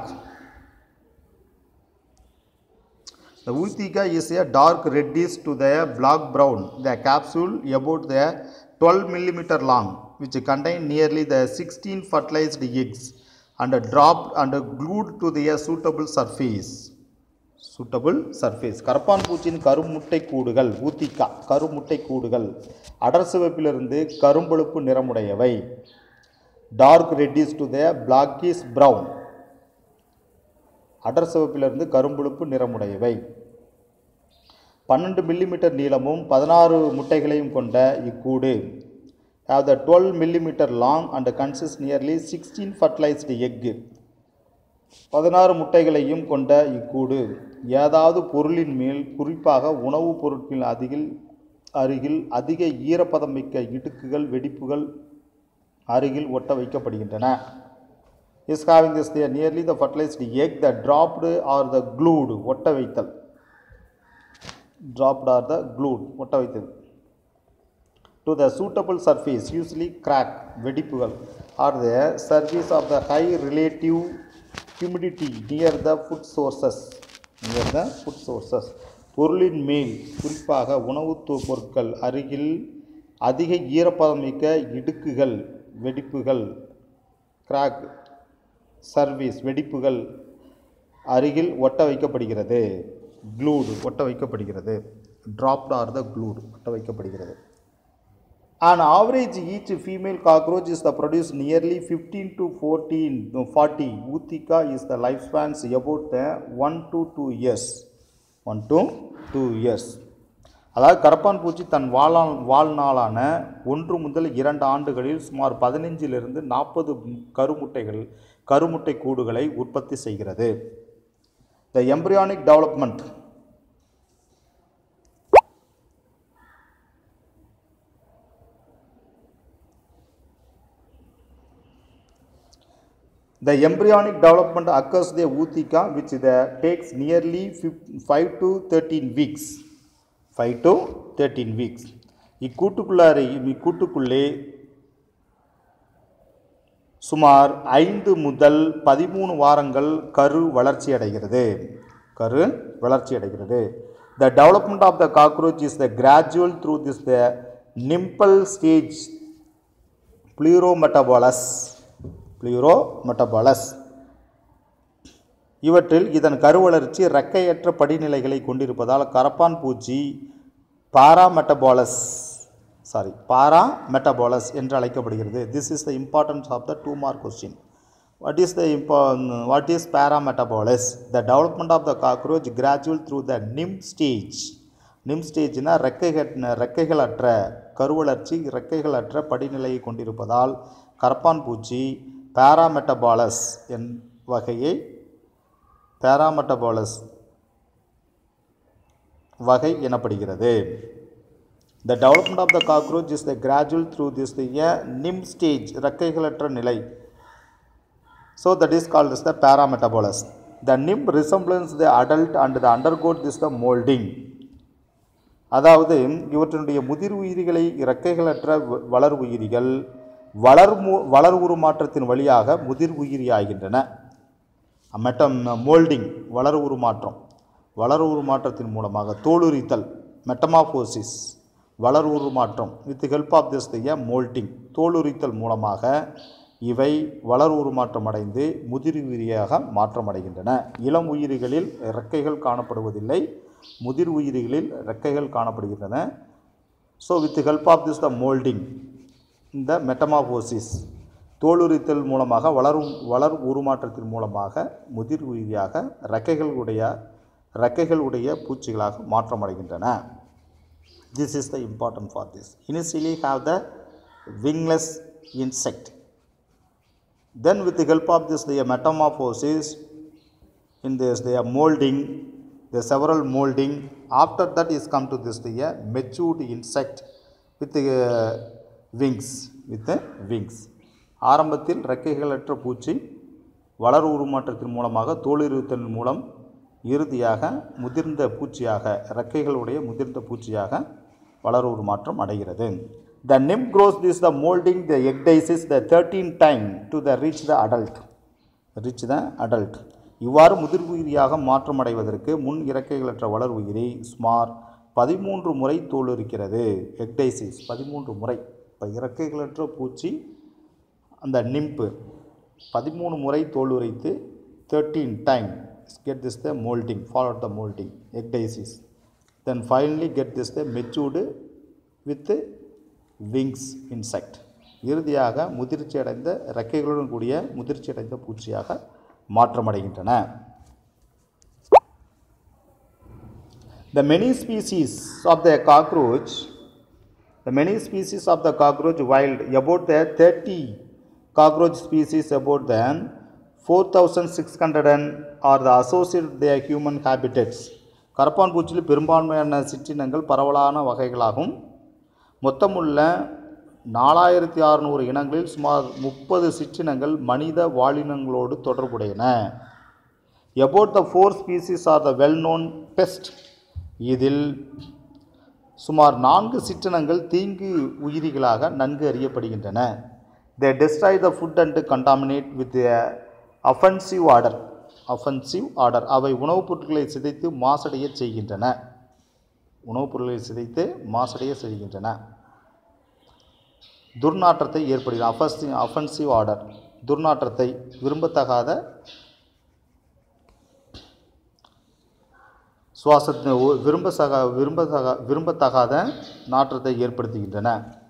The Utika is a dark reddish to the black brown. The capsule about the 12 millimeter long, which contain nearly the 16 fertilized eggs and dropped and glued to the suitable surface. Suitable surface கரப்பான் பூச்சியின் கருமுட்டை கூடுகள் ஊத்திக்கா கருமுட்டை கூடுகள் அடர் சிவப்பிலிருந்து கரும்பழுப்பு நிறமுடையவை dark reddish to the blackish brown அடர் சிவப்பிலிருந்து கரும்புழுப்பு நிறமுடையவை பன்னெண்டு மில்லிமீட்டர் நீளமும் பதினாறு முட்டைகளையும் கொண்ட இக்கூடு have the twelve millimetre long and consist nearly sixteen fertilized egg பதினாறு முட்டைகளையும் கொண்ட இக்கூடு ஏதாவது பொருளின் மேல் குறிப்பாக உணவுப் பொருட்களின் அருகில் அருகில் அதிக ஈரப்பதம் மிக்க இடுக்குகள் வெடிப்புகள் அருகில் ஒட்ட வைக்கப்படுகின்றன is having this their nearly the fertilized egg the dropped or the glued ஒட்ட வைத்தல் ட்ராப்டு ஆர் த க்ளூட் ஒட்ட வைத்தல் to the suitable surface usually crack வெடிப்புகள் or the crevice of the high relative humidity near the food sources near the food sources பொருளின் மேல் குறிப்பாக உணவுத் தொ- பொருட்கள் அருகில் அதிக ஈரப்பதமிக்க இடுக்குகள் வெடிப்புகள் கிராக் சர்வீஸ் வெடிப்புகள் அருகில் ஒட்ட வைக்கப்படுகிறது க்ளூடு ஒட்ட வைக்கப்படுகிறது ட்ராப்ட் ஆர் த க்ளூடு ஒட்ட வைக்கப்படுகிறது An average each female cockroach is the produce nearly 15 to 14 no, 40. Utica is the lifespans about the 1 to 2 years. 1 to 2 years. அதாவது கரப்பான் பூச்சி தன் வாழ்நாள் வாழ்நாளான ஒன்று முதல் இரண்டு ஆண்டுகளில் சுமார் பதினைஞ்சிலிருந்து நாற்பது கருமுட்டைகள் கருமுட்டை கூடுகளை உற்பத்தி செய்கிறது the embryonic development The embryonic development occurs the ootheca which the takes nearly fif- 5 to 13 weeks. 5 to 13 weeks. இக்கூட்டுக்குள்ளாரை இக்கூட்டுக்குள்ளே சுமார் ஐந்து முதல் பதிமூணு வாரங்கள் கரு வளர்ச்சி அடைகிறது கரு வளர்ச்சி அடைகிறது the development of the cockroach is the gradual through this the nymphal stage paurometabolous paurometabolous இவற்றில் இதன் கருவளர்ச்சி ரெக்கையற்ற படிநிலைகளை கொண்டிருப்பதால் கரப்பான் பூச்சி பாராமெட்டபாலஸ் சாரி பாராமெட்டபாலஸ் என்று அழைக்கப்படுகிறது this is the importance of the two mark question what is the இம்பா what is paurometabolous the development of the cockroach gradual through the nymph stage nymph ஸ்டேஜ்னா ரெக்கைகள் ரெக்கைகளற்ற கருவளர்ச்சி ரெக்கைகளற்ற படிநிலையை கொண்டிருப்பதால் கரப்பான் பூச்சி பாராமெட்டபாலஸ் என் வகையை பாராமெட்டபாலஸ் வகை எனப்படுகிறது the development of the cockroach is the gradual through this the nymph stage ரெக்கைகளற்ற நிலை so that is called is the paurometabolous the nymph resemblance the adult and the undergoes this the moulting அதாவது இவற்றினுடைய முதிர் உயிரிகளை இறக்கைகளற்ற வ- வளர் உயிரிகள் வளர் வளர் உருமாற்றத்தின் வழியாக முதிர் உயிரியாகின்றன மெட்டம் மோல்டிங் வளர் உருமாற்றம் வளர் உருமாற்றத்தின் மூலமாக தோலுரித்தல் மெட்டமாஃபோசிஸ் வளர் உருமாற்றம் with help of this the moulting தோலுரித்தல் மூலமாக இவை வளர் உருமாற்றம் அடைந்து முதிர் உயிரியாக மாற்றமடைகின்றன இளம் உயிரிகளில் இறக்கைகள் காணப்படுவதில்லை முதிர் உயிரிகளில் இறக்கைகள் காணப்படுகின்றன so with help of this the moulting இந்த மெட்டமாபோசிஸ் தோலுரித்தல் மூலமாக வளரும் வளர் உருமாற்றத்தின் மூலமாக முதிர் உயிரியாக ரெக்கைகளுடைய ரெக்கைகளுடைய பூச்சிகளாக மாற்றமடைகின்றன this is the important for this initially have the wingless insect then with the help of this the metamorphosis in this they are molding the several molding after that is come to this the uh, matured insect with the uh, wings with the wings ஆரம்பத்தில் ரெக்கைகளற்ற பூச்சி வளர் உருமாற்றத்தின் மூலமாக தோலுரித்தல் மூலம் இறுதியாக முதிர்ந்த பூச்சியாக ரெக்கைகளுடைய முதிர்ந்த பூச்சியாக வளர் உருமாற்றம் அடைகிறது the nymph grows this the moulting the ecdysis the thirteen time to the reach the adult reach the adult இவ்வாறு முதிர் உயிரியாக மாற்றமடைவதற்கு முன் இறக்கைகளற்ற வளர் உயிரி சுமார் பதிமூன்று முறை தோலுரிக்கிறது எக்டைசிஸ் பதிமூன்று முறை இப்போ இறக்கைகளற்ற பூச்சி அந்த நிம்பு பதிமூணு முறை தோலுரித்து thirteen time get this the moulting follow the moulting ecdysis then finally get this the matured with wings insect இறுதியாக முதிர்ச்சி அடைந்த இறக்கைகளுடன் கூடிய முதிர்ச்சி அடைந்த பூச்சியாக மாற்றமடைகின்றன The many species of the cockroach, the many species of the cockroach wild, about the 30 cockroach species, about them 4,600 and are the associated with their human habitats. கரப்பான் பூச்சியில் பெரும்பான்மையான சிற்றினங்கள் பரவலான வகைகளாகும் மொத்தமுள்ள நாலாயிரத்தி அறுநூறு இனங்களில் சுமார் முப்பது சிற்றினங்கள் மனித வாழினங்களோடு தொடர்புடையன about the four species are the well known pest இதில் சுமார் நான்கு சிற்றினங்கள் தீங்கு உயிரிகளாக நன்கு அறியப்படுகின்றன they destroy the food and contaminate with their offensive order offensive order அவை உணவுப் பொருட்களை சிதைத்து மாசடையச் செய்கின்றன உணவுப் பொருட்களை சிதைத்து மாசடைய செய்கின்றன துர்நாற்றத்தை ஏற்படுகிறது அஃபன்சி அஃபென்சிவ் ஆர்டர் துர்நாற்றத்தை விரும்பத்தகாத சுவாசத்தை ஒ- விரும்பசகா விரும்பத்தகா விரும்பத்தகாத நாற்றத்தை ஏற்படுத்துகின்றன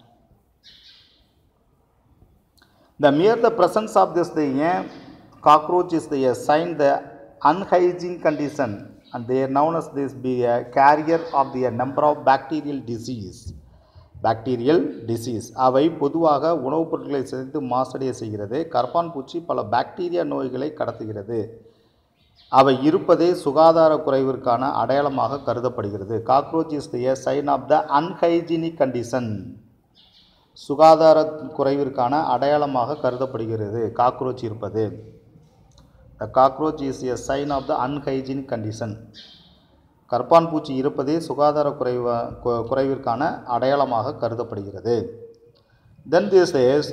The mere the presence of this the uh, cockroach is the uh, sign the unhygiene condition and they are known as this be a carrier of the uh, number of bacterial disease. Bacterial disease அவை பொதுவாக உணவுப் பொருட்களை சிதைத்து மாசடைய செய்கிறது கரப்பான் பூச்சி பல பாக்டீரியா நோய்களை கடத்துகிறது அவை இருப்பதே சுகாதார குறைவிற்கான அடையாளமாக கருதப்படுகிறது cockroach is the sign of the unhygienic condition சுகாதார குறைவிற்கான அடையாளமாக கருதப்படுகிறது காக்ரோச் இருப்பது the cockroach is a sign of the unhygienic condition கரப்பான் பூச்சி இருப்பதே சுகாதார குறைவ கு- குறைவிற்கான அடையாளமாக கருதப்படுகிறது then this is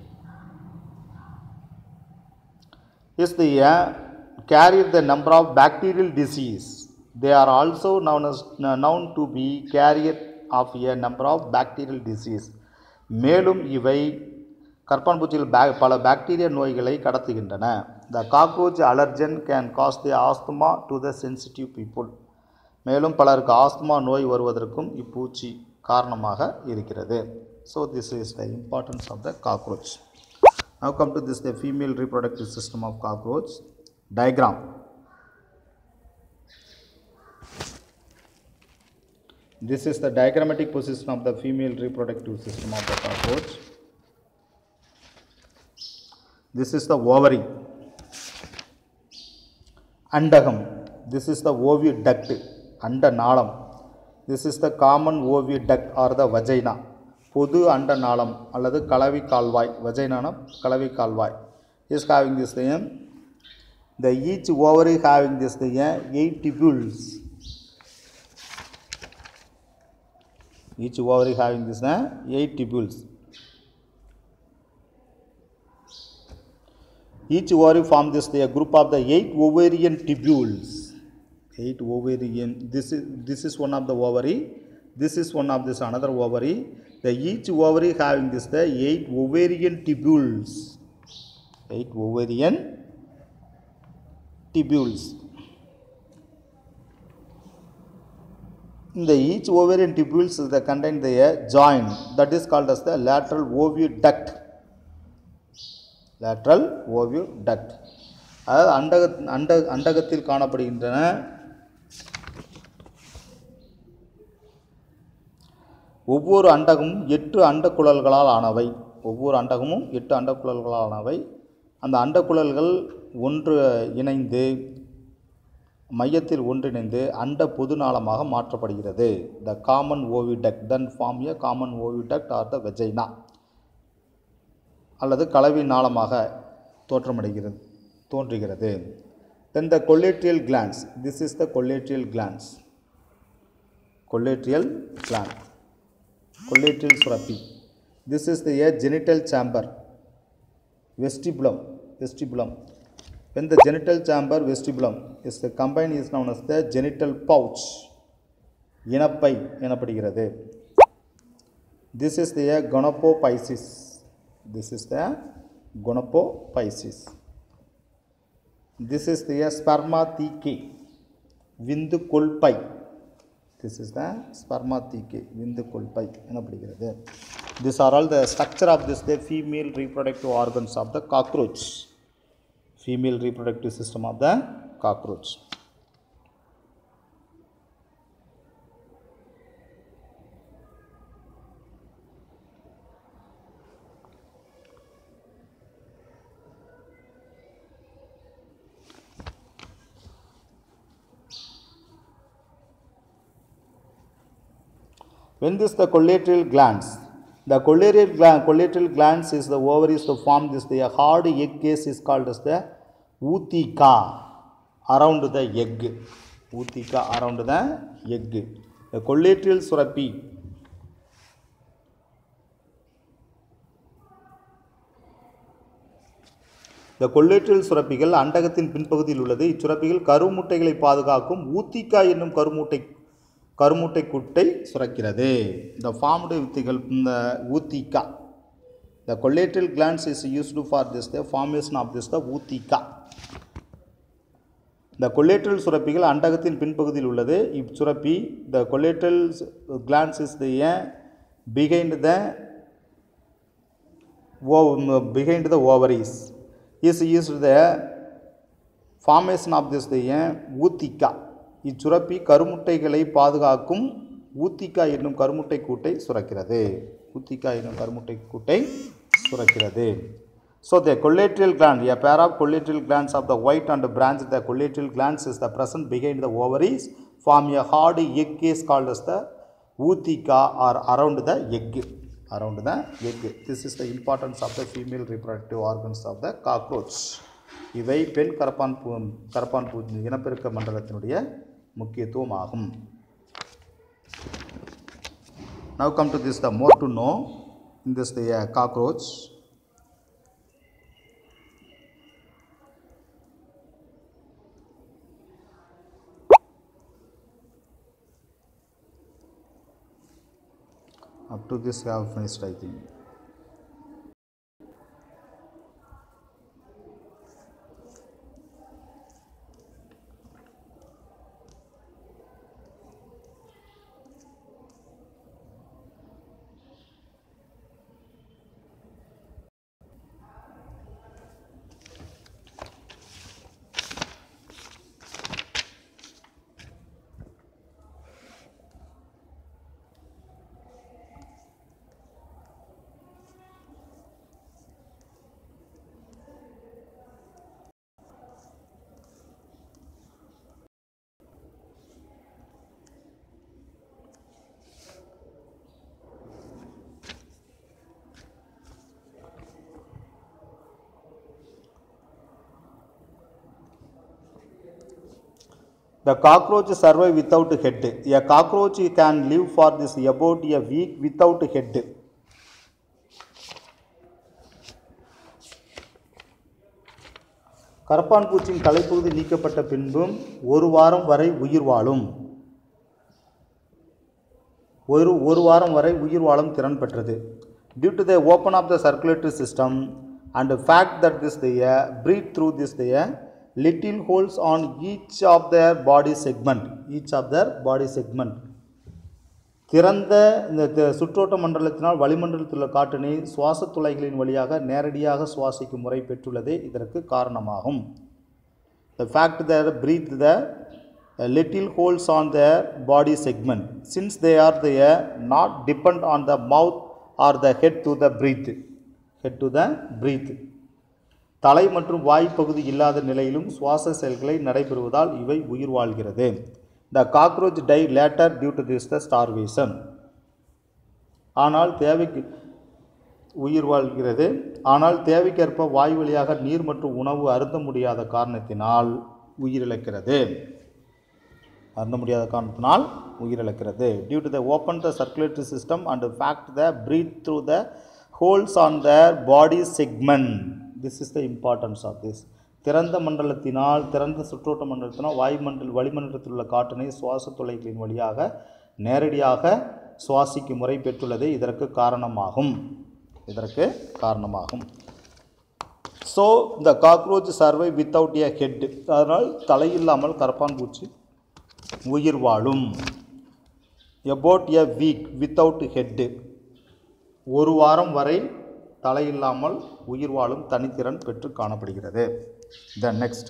is the uh, carry the number of bacterial disease. They are also known as known to be carrier of a number of bacterial disease. மேலும் இவை கற்பான் பூச்சிகள் பே பல பாக்டீரியா நோய்களை கடத்துகின்றன the cockroach allergen can cause the asthma to the sensitive people மேலும் பலருக்கு ஆஸ்துமா நோய் வருவதற்கும் இப்பூச்சி காரணமாக இருக்கிறது so this is the importance of the cockroach Now come to this the female reproductive system of cockroach diagram. This is the diagrammatic position of the female reproductive system of the cockroach. This is the ovary. Andagam. This is the oviduct. Anda nalam. This is the common oviduct or the vagina. பொது அண்ட நாளம் அல்லது கலவி கால்வாய் வஜைனான கலவி கால்வாய் is having this thing the each ovary having this thing eight tubules each ovary having this uh, eight tubules each ovary form this the group of the eight ovarian tubules eight ovarian this is this is one of the ovary this is one of this another ovary the each ovary having this the eight ovarian tubules eight ovarian tubules in the each ovarian tubules is the contain the uh, joint that is called as the lateral oviduct lateral oviduct அதாவது அண்டக அண்ட அண்டகத்தில் காணப்படுகின்றன ஒவ்வொரு அண்டகமும் எட்டு அண்டக்குழல்களால் ஆனவை ஒவ்வொரு அண்டகமும் எட்டு அண்டக்குழல்களால் ஆனவை அந்த அண்டக்குழல்கள் ஒன்று இணைந்து மையத்தில் ஒன்றிணைந்து அண்ட பொதுநாளமாக மாற்றப்படுகிறது the common oviduct then form a common oviduct or the vagina அல்லது கலவி நாளமாக தோற்றமடைகிறது தோன்றுகிறது then the collaterial glands this is the collaterial glands collaterial gland collaterial சுரப்பி this is the a genital chamber vestibulum vestibulum when the genital chamber vestibulum is the combined is known as the genital pouch இனப்பை எனப்படுகிறது this is the gonopophysis this is the gonopophysis this is the spermathecae விந்து கொள்பை திஸ் இஸ் த ஸ்பர்மாத்திக்கு விந்து கொள்பை எனப்படுகிறது this are all the structure of this the female reproductive organs of the cockroach female reproductive system of the cockroach When this the collateral glands, the collateral gland, collateral glands is the ovaries to form this. The hard egg case is called as the ootheca around the egg. Ootheca around the egg. The collateral surapi. இந்த கொல்லேற்றியல் சுரப்பிகள் அண்டகத்தின் பின்பகுதியில் உள்ளது இச்சுரப்பிகள் கருமுட்டைகளை பாதுகாக்கும் ஊத்திக்கா என்னும் கருமுட்டை கருமுட்டை குட்டை சுரக்கிறது இந்த ஃபார்ம்டு வித்துகள் இந்த ootheca the collateral glands is used for this the formation of this the ootheca இந்த கொல்லேட்ரல் சுரப்பிகள் அண்டகத்தின் பின்பகுதியில் உள்ளது இச்சுரப்பி the collateral glands is the behind the o behind the ovaries is used the formation of this the ootheca இச்சுரப்பி கருமுட்டைகளை பாதுகாக்கும் ஊத்திக்கா என்னும் கருமுட்டை கூட்டை சுரக்கிறது ஊத்திக்கா என்னும் கருமுட்டை கூட்டை சுரக்கிறது So the collateral gland, a pair of collateral glands of the white and branch the collateral glands is the present behind the ovaries form a hard egg is called as the ootica or around the egg. Around the egg. This is the importance of the female reproductive organs of the cockroach. இவை பெண் கரப்பான் பூ கரப்பான் பூ இனப்பெருக்க மண்டலத்தினுடைய முக்கியத்துவம் ஆகும் Now come to this the more to know in this the uh, cockroach up to this we have finished I think. The cockroach survive without head. A cockroach can live for this about a week without head. கரப்பான் பூச்சியின் தலைப்பகுதி நீக்கப்பட்ட பின்பும் ஒரு வாரம் வரை உயிர் வாழும் ஒரு ஒரு வாரம் வரை உயிர் வாழும் திறன் பெற்றது due to the open of the circulatory system and fact that this the breathe through this the little holes on each of their body segment each of their body segment திறந்த இந்த த- சுற்றோட்ட மண்டலத்தினால் வளிமண்டலத்தில் உள்ள காற்றினை சுவாச துளைகளின் வழியாக நேரடியாக சுவாசிக்கும் முறை பெற்றுள்ளதே இதற்கு காரணமாகும் the fact that breathe the uh, little holes on their body segment since they are they are not depend on the mouth or the head to the breathe head to the breathe தலை மற்றும் வாய் பகுதி இல்லாத நிலையிலும் சுவாச செயல்களை நடைபெறுவதால் இவை உயிர் வாழ்கிறது the cockroach die later due to this the starvation ஆனால் தேவைக்கு உயிர் வாழ்கிறது ஆனால் தேவைக்கேற்ப வாய் வழியாக நீர் மற்றும் உணவு அருந்த முடியாத காரணத்தினால் உயிரிழக்கிறது அருந்த முடியாத காரணத்தினால் உயிரிழக்கிறது due to the open the circulatory system and fact the breathe through the holes on the body segment this is the importance of this திறந்த மண்டலத்தினால் திறந்த சுற்றோட்ட மண்டலத்தினால் வாயுமண்டல் வளிமண்டலத்தில் உள்ள காற்றினை சுவாச துளைகளின் வழியாக நேரடியாக சுவாசிக்கும் முறை பெற்றுள்ளதே இதற்கு காரணமாகும் இதற்கு காரணமாகும் ஸோ இந்த cockroach survive without a head அதனால் தலையில்லாமல் கரப்பான் பூச்சி உயிர் வாழும் about a week without head ஒரு வாரம் வரை தலையில்லாமல் உயிர் வாழும் தனித்திறன் பெற்று காணப்படுகிறது the next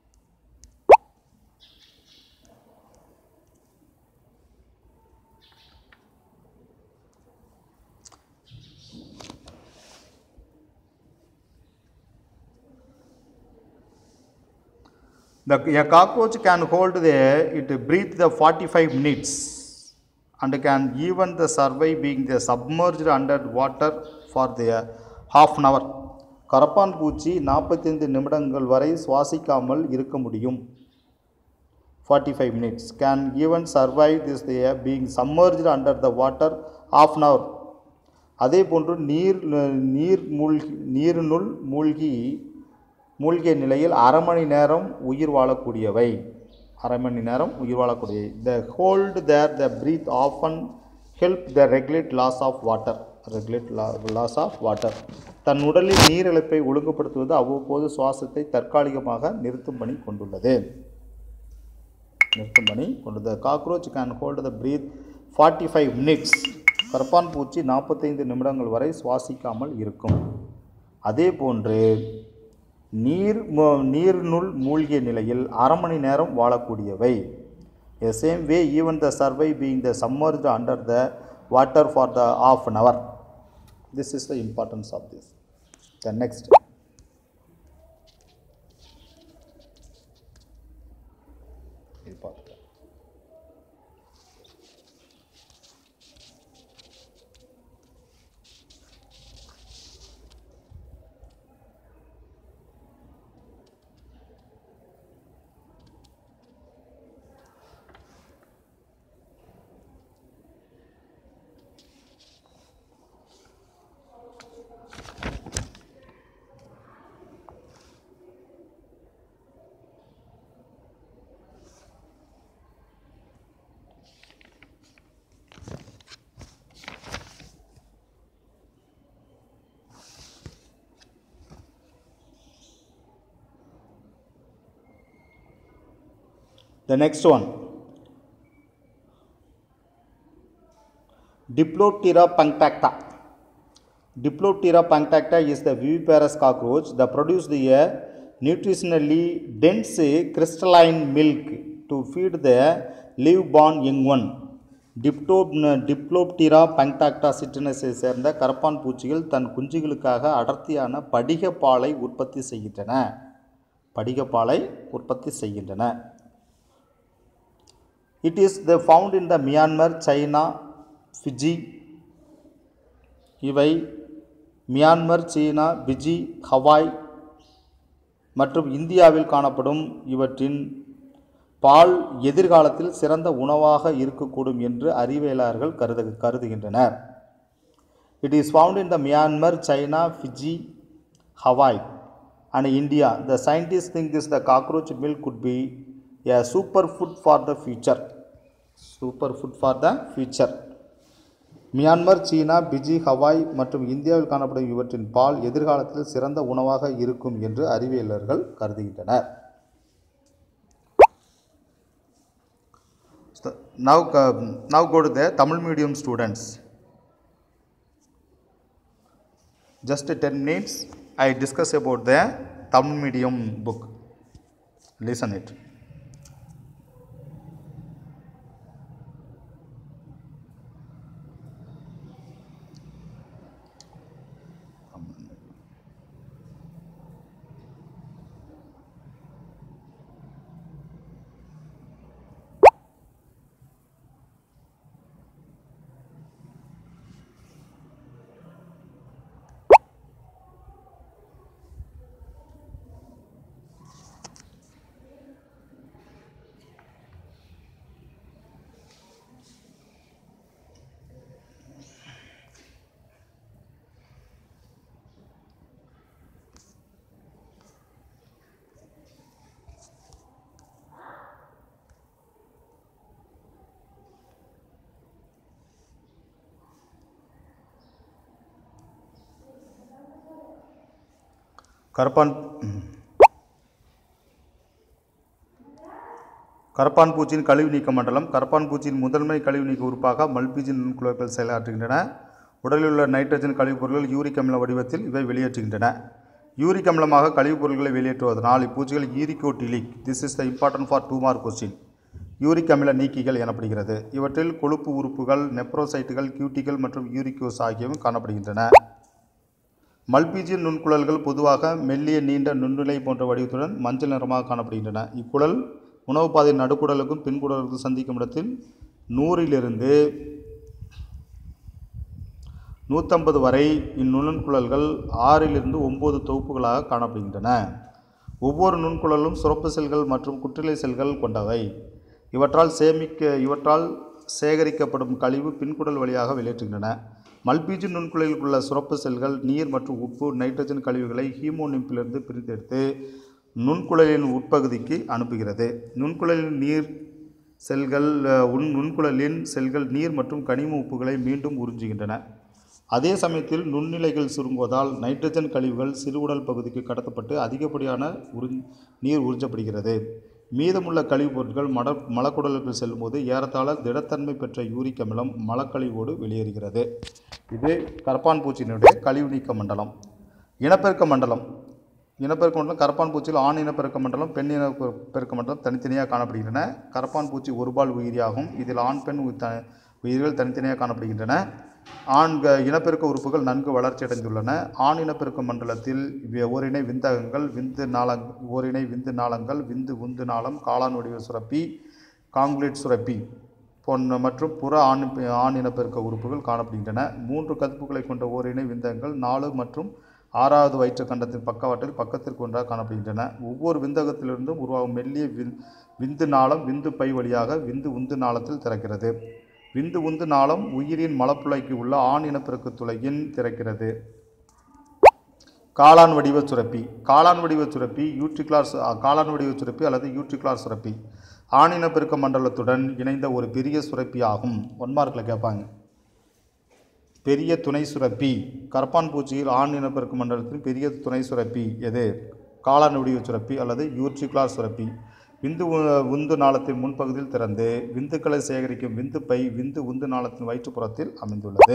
The, a cockroach can hold the, it breathe the 45 minutes and can even the survive being the submerged under water for the half an hour. கரப்பான் பூச்சி நாற்பத்தைந்து நிமிடங்கள் வரை சுவாசிக்காமல் இருக்க முடியும் forty five minutes can even survive this being submerged under the water of an hour அதே போன்று நீர் நீர் மூழ்கி நீரினுள் மூழ்கி மூழ்கிய நிலையில் அரை மணி நேரம் உயிர் வாழக்கூடியவை அரை மணி நேரம் உயிர் வாழக்கூடிய the hold their the breath often help the regulate loss of water regulate loss of water தன் உடலில் நீரிழப்பை ஒழுங்குபடுத்துவது அவ்வப்போது சுவாசத்தை தற்காலிகமாக நிறுத்தும் பணி கொண்டுள்ளது நிறுத்தும் பணி கொண்டது cockroach can hold the breath forty five minutes கரப்பான் பூச்சி நாற்பத்தைந்து நிமிடங்கள் வரை சுவாசிக்காமல் இருக்கும் அதே போன்று நீர் மு- நீரினுள் மூழ்கிய நிலையில் அரை மணி நேரம் வாழக்கூடியவை The same way even the survey being the submerged under the water for the half an hour. This is the importance of this. The next. இது பார்த்துக்கலாம். The next one. Diploptera punctata. Diploptera punctata is the viviparous cockroach that produces the nutritionally dense crystalline milk to feed the live-born young one. டிப்டோ டிப்ளோப்டிரா பங்டாக்டா சிட்ரனஸை சேர்ந்த கரப்பான் பூச்சிகள் தன் குஞ்சுகளுக்காக அடர்த்தியான படிக பாலை உற்பத்தி செய்கின்றன படிகப்பாலை உற்பத்தி செய்கின்றன it is the found in the Myanmar China Fiji இவை மியான்மர் சீனா பிஜி ஹவாய் மற்றும் இந்தியாவில் காணப்படும் இவற்றின் பால் எதிர்காலத்தில் சிறந்த உணவாக இருக்கக்கூடும் என்று அறிவியலாளர்கள் கருது கருதுகின்றனர் it is found in the Myanmar China Fiji Hawaii and India. The scientists think this the cockroach milk could be a superfood for the future. Superfood for the future. Myanmar சீனா பிஜி ஹவாய் மற்றும் இந்தியாவில் காணப்படும் இவற்றின் பால் எதிர்காலத்தில் சிறந்த உணவாக இருக்கும் என்று அறிவியலர்கள் கருதுகின்றனர் So, now, uh, now go to the Tamil medium students. Just 10 minutes, I discuss about the Tamil medium book. Listen it. கரப்பான் கரப்பான் பூச்சியின் கழிவு நீக்க மண்டலம் கரப்பான் பூச்சியின் முதன்மை கழிவு நீக்க உறுப்பாக மல்பீஜின் நுண்குழல்கள் செயலாற்றுகின்றன உடலில் உள்ள நைட்ரஜன் கழிவுப் பொருட்கள் யூரிக் அமில வடிவத்தில் இவை வெளியேற்றுகின்றன யூரிக் அமிலமாக கழிவுப் பொருட்களை வெளியேற்றுவதனால் இப்பூச்சிகள் uricotelic this is the important for to mark question uric அமில நீக்கிகள் எனப்படுகிறது இவற்றில் கொழுப்பு உறுப்புகள் நெப்ரோசைட்டுகள் கியூட்டிகள் மற்றும் யூரிக்யூஸ் ஆகியவை காணப்படுகின்றன மல்பீஜியன் நுண்குழல்கள் பொதுவாக மெல்லிய நீண்ட நுண்ணிலை போன்ற வடிவத்துடன் மஞ்சள் நிறமாக காணப்படுகின்றன இக்குழல் உணவு பாதை நடுக்குடலுக்கும் பின்குடலுக்கும் சந்திக்கும் இடத்தில் நூறிலிருந்து நூற்றம்பது வரை இந்நுண்குழல்கள் ஆறிலிருந்து ஒம்பது தொகுப்புகளாக காணப்படுகின்றன ஒவ்வொரு நுண்குழலும் சுரப்பு செல்கள் மற்றும் குற்றிலை செல்கள் கொண்டவை இவற்றால் சேமிக்க இவற்றால் சேகரிக்கப்படும் கழிவு பின்குடல் வழியாக வெளியேற்றுகின்றன மல்பீஜு நுண்குழலில் உள்ள சுரப்பு செல்கள் நீர் மற்றும் உப்பு நைட்ரஜன் கழிவுகளை ஹீமோனிம்பிலிருந்து பிரித்தெடுத்து நுண்குழலின் உட்பகுதிக்கு அனுப்புகிறது நுண்குழலின் நீர் செல்கள் அஹ், உன் நுண்குழலின் செல்கள் நீர் மற்றும் கனிம உப்புகளை மீண்டும் உறிஞ்சுகின்றன அதே சமயத்தில் நுண்ணிலைகள் சுருங்குவதால் நைட்ரஜன் கழிவுகள் சிறுகுடல் பகுதிக்கு கடத்தப்பட்டு அதிகப்படியான உறி நீர் உறிஞ்சப்படுகிறது மீதமுள்ள கழிவுப் பொருட்கள் மட மலக்குடலுக்கு செல்லும்போது ஏறத்தாழ திடத்தன்மை பெற்ற யூரிக் அமிலம் மலக்கழிவோடு வெளியேறுகிறது இது கரப்பான் பூச்சியினுடைய கழிவு நீக்க மண்டலம் இனப்பெருக்க மண்டலம் இனப்பெருக்க மண்டலம் கரப்பான் பூச்சியில் ஆண் இனப்பெருக்க மண்டலம் பெண் இனப்பெருக்க மண்டலம் தனித்தனியாக காணப்படுகின்றன கரப்பான் பூச்சி ஒருபால் உயிரியாகும் இதில் ஆண் பெண் உயிர் த உயிர்கள் தனித்தனியாக காணப்படுகின்றன ஆண் க- இனப்பெருக்க உறுப்புகள் நன்கு வளர்ச்சியடைந்துள்ளன ஆண் இனப்பெருக்க மண்டலத்தில் வி- ஓரினை விந்தகங்கள் விந்து நாளங் ஓரினை விந்து நாளங்கள் விந்து உந்து நாளம் காளான் வடிவ சுரப்பி காங்குலேட் சுரப்பி போன்ற மற்றும் புற ஆண் ஆண் இனப்பெருக்க உறுப்புகள் காணப்படுகின்றன மூன்று கதுப்புகளை கொண்ட ஓரினை விந்தகங்கள் நாலு மற்றும் ஆறாவது வயிற்று கண்டத்தின் பக்கவாட்டில் பக்கத்திற்கு ஒன்றாக காணப்படுகின்றன ஒவ்வொரு விந்தகத்திலிருந்தும் உருவாகும் மெல்லிய விந் விந்து நாளம் விந்து பை வழியாக விந்து உந்து நாளத்தில் திறக்கிறது விந்து உந்து நாளம் உயிரின் மலப்புழைக்கு உள்ள ஆண் இனப்பெருக்க துளையின் திறக்கிறது காளான் வடிவ சுரப்பி காளான் வடிவ சுரப்பி யூட்ரிகுலார் சு- காளான் வடிவ சுரப்பி அல்லது யூட்ரிகுலார் சுரப்பி ஆண் இனப்பெருக்க மண்டலத்துடன் இணைந்த ஒரு பெரிய சுரப்பி ஆகும் ஒன் மார்க்கில் கேட்பாங்க பெரிய துணை சுரப்பி கரப்பான் பூச்சியில் ஆண் இனப்பெருக்க மண்டலத்தில் பெரிய துணை சுரப்பி எது காளான் வடிவ சுரப்பி அல்லது யூட்ரிகுலார் சுரப்பி விந்து உ- உந்து நாளத்தின் முன்பகுதியில் திறந்து விந்துக்களை சேகரிக்கும் விந்து பை விந்து உந்து நாளத்தின் வயிற்றுப்புறத்தில் அமைந்துள்ளது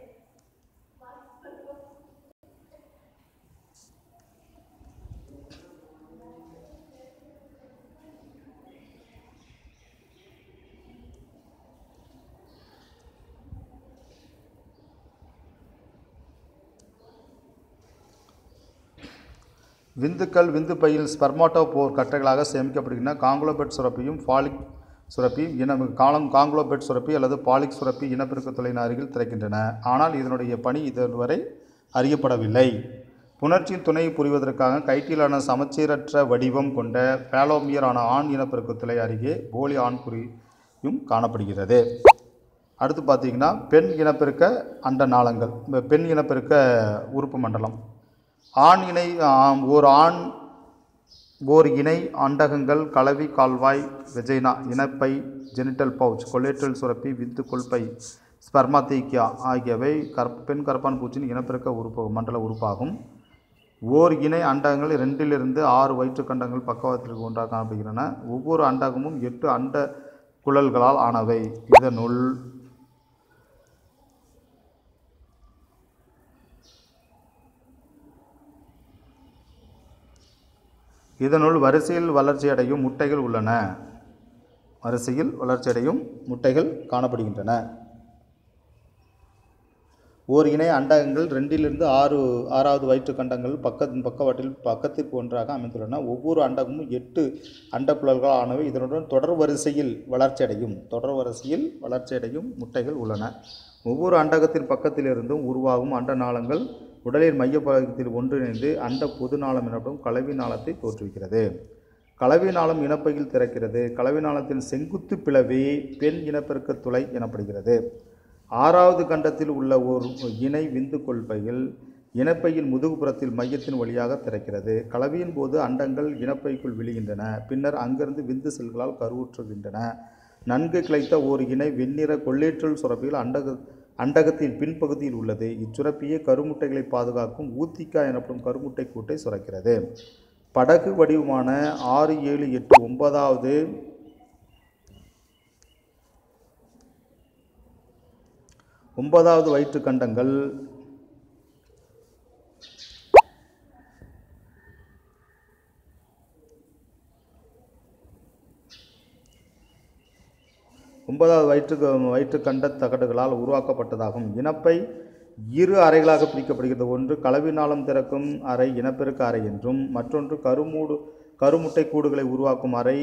விந்துக்கள் விந்து பையில் ஸ்பெர்மாட்டோபோர் கட்டைகளாக சேமிக்கப்படுகின்றன காங்குலோபெட் சுரப்பியும் ஃபாலிக் சுரப்பி இன காலம் காங்குலோபெட் சுரப்பி அல்லது பாலிக் சுரப்பி இனப்பெருக்க தொலையின் அருகில் திறக்கின்றன ஆனால் இதனுடைய பணி இதுவரை அறியப்படவில்லை புணர்ச்சியின் துணை புரிவதற்காக கைட்டிலான சமச்சீரற்ற வடிவம் கொண்ட பேலோமியரான ஆண் இனப்பெருக்க துளை அருகே போலி ஆண்குறியும் காணப்படுகிறது அடுத்து பார்த்தீங்கன்னா பெண் இனப்பெருக்க அண்ட நாளங்கள் இந்த பெண் இனப்பெருக்க உறுப்பு மண்டலம் ஆண் இணை ஆம், ஓர் ஆண் ஓர் இணை அண்டகங்கள் கலவி கால்வாய் வெஜைனா இனப்பை ஜெனிட்டல் பவுச் கொலேட்ரல் சுரப்பி விந்து கொள்பை ஸ்பெர்மாத்தீக்கியா ஆகியவை கற் பெண் கரப்பான் பூச்சியின் இனப்பெருக்க உறுப்பு மண்டல உறுப்பாகும் ஓர் இணை அண்டகங்கள் ரெண்டிலிருந்து ஆறு வயிற்றுக்கண்டங்கள் பக்கவாட்டிற்கு ஒன்றாக காணப்படுகின்றன ஒவ்வொரு அண்டகமும் எட்டு அண்ட குழல்களால் ஆனவை இதனுள் இதனுள் வரிசையில் வளர்ச்சியடையும் முட்டைகள் உள்ளன வரிசையில் வளர்ச்சியடையும் முட்டைகள் காணப்படுகின்றன ஓர் இணை அண்டகங்கள் ரெண்டிலிருந்து ஆறு ஆறாவது வயிற்றுக் கண்டங்கள் பக்க பக்கவாட்டில் பக்கத்திற்கு ஒன்றாக அமைந்துள்ளன ஒவ்வொரு அண்டகமும் எட்டு அண்டக்குழல்கள் ஆனவை இதனுடன் தொடர் வரிசையில் வளர்ச்சியடையும் தொடர் வரிசையில் வளர்ச்சியடையும் முட்டைகள் உள்ளன ஒவ்வொரு அண்டகத்தின் பக்கத்திலிருந்தும் உருவாகும் அண்ட நாளங்கள் உடலின் மையப்பகுதியில் ஒன்றிணைந்து அண்ட பொது நாளம் எனப்படும் கலவி நாளத்தை தோற்றுவிக்கிறது கலவி நாளம் இனப்பையில் திறக்கிறது கலவி நாளத்தின் செங்குத்து பிளவே பெண் இனப்பெருக்க துளை எனப்படுகிறது ஆறாவது கண்டத்தில் உள்ள ஒரு இணை விந்து கொள்பையில் இனப்பையின் முதுகுப்புறத்தில் மையத்தின் வழியாக திறக்கிறது கலவியின் போது அண்டங்கள் இனப்பைக்குள் விழுகின்றன பின்னர் அங்கிருந்து விந்து செல்களால் கருவுற்றுகின்றன நன்கு கிளைத்த ஓர் இணை வெண்ணிற கொள்ளேற்றல் சுரப்பியில் அண்டக அண்டகத்தின் பின்பகுதியில் உள்ளது இச்சுரப்பியே கருமுட்டைகளை பாதுகாக்கும் ஊத்திக்கா எனப்படும் கருமுட்டை கூட்டை சுரக்கிறது படகு வடிவமான ஆறு ஏழு எட்டு ஒன்பதாவது ஒன்பதாவது வயிற்று கண்டங்கள் ஒன்பதாவது வயிற்று வயிற்று கண்ட தகடுகளால் உருவாக்கப்பட்டதாகும் இனப்பை இரு அறைகளாக பிரிக்கப்படுகிறது ஒன்று கலவி நாளம் திறக்கும் அறை இனப்பெருக்க அறை என்றும் மற்றொன்று கருமூடு கருமுட்டை கூடுகளை உருவாக்கும் அறை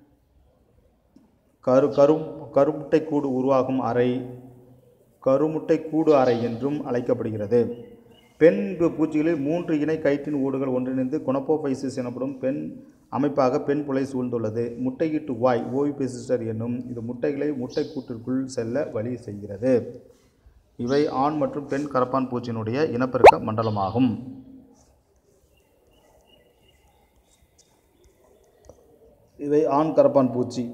கரு கரு கருமுட்டை கூடு உருவாகும் அறை கருமுட்டை கூடு அறை என்றும் அழைக்கப்படுகிறது பெண் பூ- பூச்சிகளில் மூன்று இணை கயிற்றின் ஊடுகள் ஒன்றிணைந்து குணப்போபைசிஸ் எனப்படும் பெண் அமைப்பாக பெண் புலை சூழ்ந்துள்ளது முட்டையிட்டு வாய் ஓவிபெசிஸ்டர் என்னும் இது முட்டைகளை முட்டைக்கூட்டிற்குள் செல்ல வழி செய்கிறது இவை ஆண் மற்றும் பெண் கரப்பான் பூச்சியினுடைய இனப்பெருக்க மண்டலமாகும் இவை ஆண் கரப்பான் பூச்சி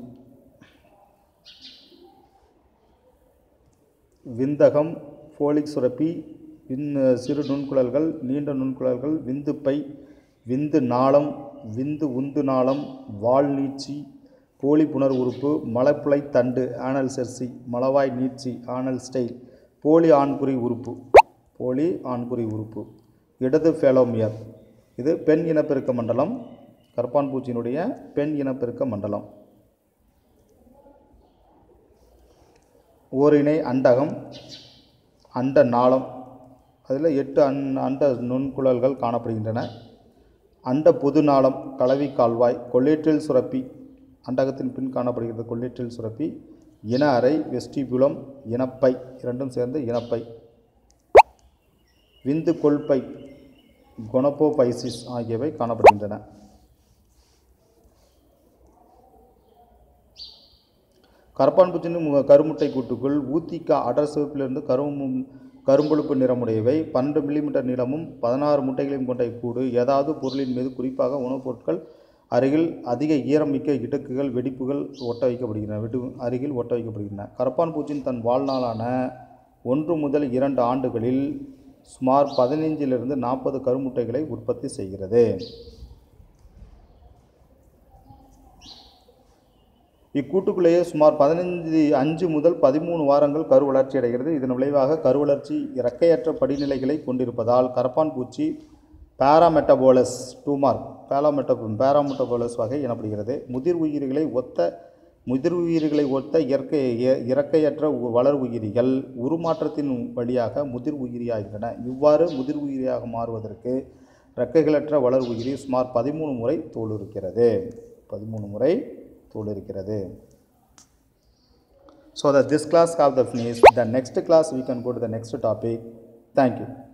விந்தகம் ஃபோலிக் சுரப்பி விண் சிறு நுண்குழல்கள் நீண்ட நுண்குழல்கள் விந்துப்பை விந்து நாளம் விந்து உந்து நாளம் வால் நீட்சி போலி புணர் உறுப்பு மலப்புளை தண்டு ஆனல் செர்சி மலவாய் நீட்சி ஆனல் ஸ்டைல் போலி ஆண்குறி உறுப்பு போலி ஆண்குறி உறுப்பு இடது ஃபேலோமியர் இது பெண் இனப்பெருக்க மண்டலம் கரப்பான் பூச்சியினுடைய பெண் இனப்பெருக்க மண்டலம் ஓரிணை அண்டகம் அண்ட நாளம் அதில் எட்டு அன் அண்ட நுண்குழல்கள் காணப்படுகின்றன அண்ட பொது நாளம் கலவி கால்வாய் கொள்ளேற்றில் சுரப்பி அண்டகத்தின் பின் காணப்படுகிறது கொள்ளேற்றில் சுரப்பி இன அறை வெஸ்டிபுலம் இனப்பை இரண்டும் சேர்ந்து இனப்பை விந்து கொள்பை கொனப்போபைசிஸ் ஆகியவை காணப்படுகின்றன கரப்பான் பூச்சியின் மு- கருமுட்டை கூட்டுக்குள் ஊத்திக்கா அடர் சிவப்பிலிருந்து கரும் கரும்பழுப்பு நிறமுடையவை பன்னெண்டு மில்லிமீட்டர் நீளமும் பதினாறு முட்டைகளையும் கொண்ட இக்கூடு ஏதாவது பொருளின் மீது குறிப்பாக உணவுப் பொருட்கள் அருகில் அதிக ஈரமிக்க இடுக்குகள் வெடிப்புகள் ஒட்ட வைக்கப்படுகின்றன வெடி அருகில் ஒட்ட வைக்கப்படுகின்றன கரப்பான் பூச்சியின் தன் வாழ்நாளான ஒன்று முதல் இரண்டு ஆண்டுகளில் சுமார் பதினைஞ்சிலிருந்து நாற்பது கருமுட்டைகளை உற்பத்தி செய்கிறது இக்கூட்டுக்குள்ளேயே சுமார் பதினைஞ்சு அஞ்சு முதல் பதிமூணு வாரங்கள் கரு வளர்ச்சி அடைகிறது இதன் விளைவாக கருவளர்ச்சி இறக்கையற்ற படிநிலைகளை கொண்டிருப்பதால் கரப்பான் பூச்சி பேராமெட்டபோலஸ் டூ மார்க் பேராமெட்ட பேராமெட்டபோலஸ் வகை எனப்படுகிறது முதிர் உயிரிகளை ஒத்த முதிர் உயிரிகளை ஒத்த இயற்கை இய- இறக்கையற்ற உ- வளர் உயிரிகள் உருமாற்றத்தின் வழியாக முதிர் உயிரியாகின்றன இவ்வாறு முதிர் உயிரியாக மாறுவதற்கு இறக்கைகளற்ற வளர் உயிரி சுமார் பதிமூணு முறை தோல் இருக்கிறது பதிமூணு முறை தோல் இருக்கிறது so that this class have the finish the next class we can go to the next topic thank you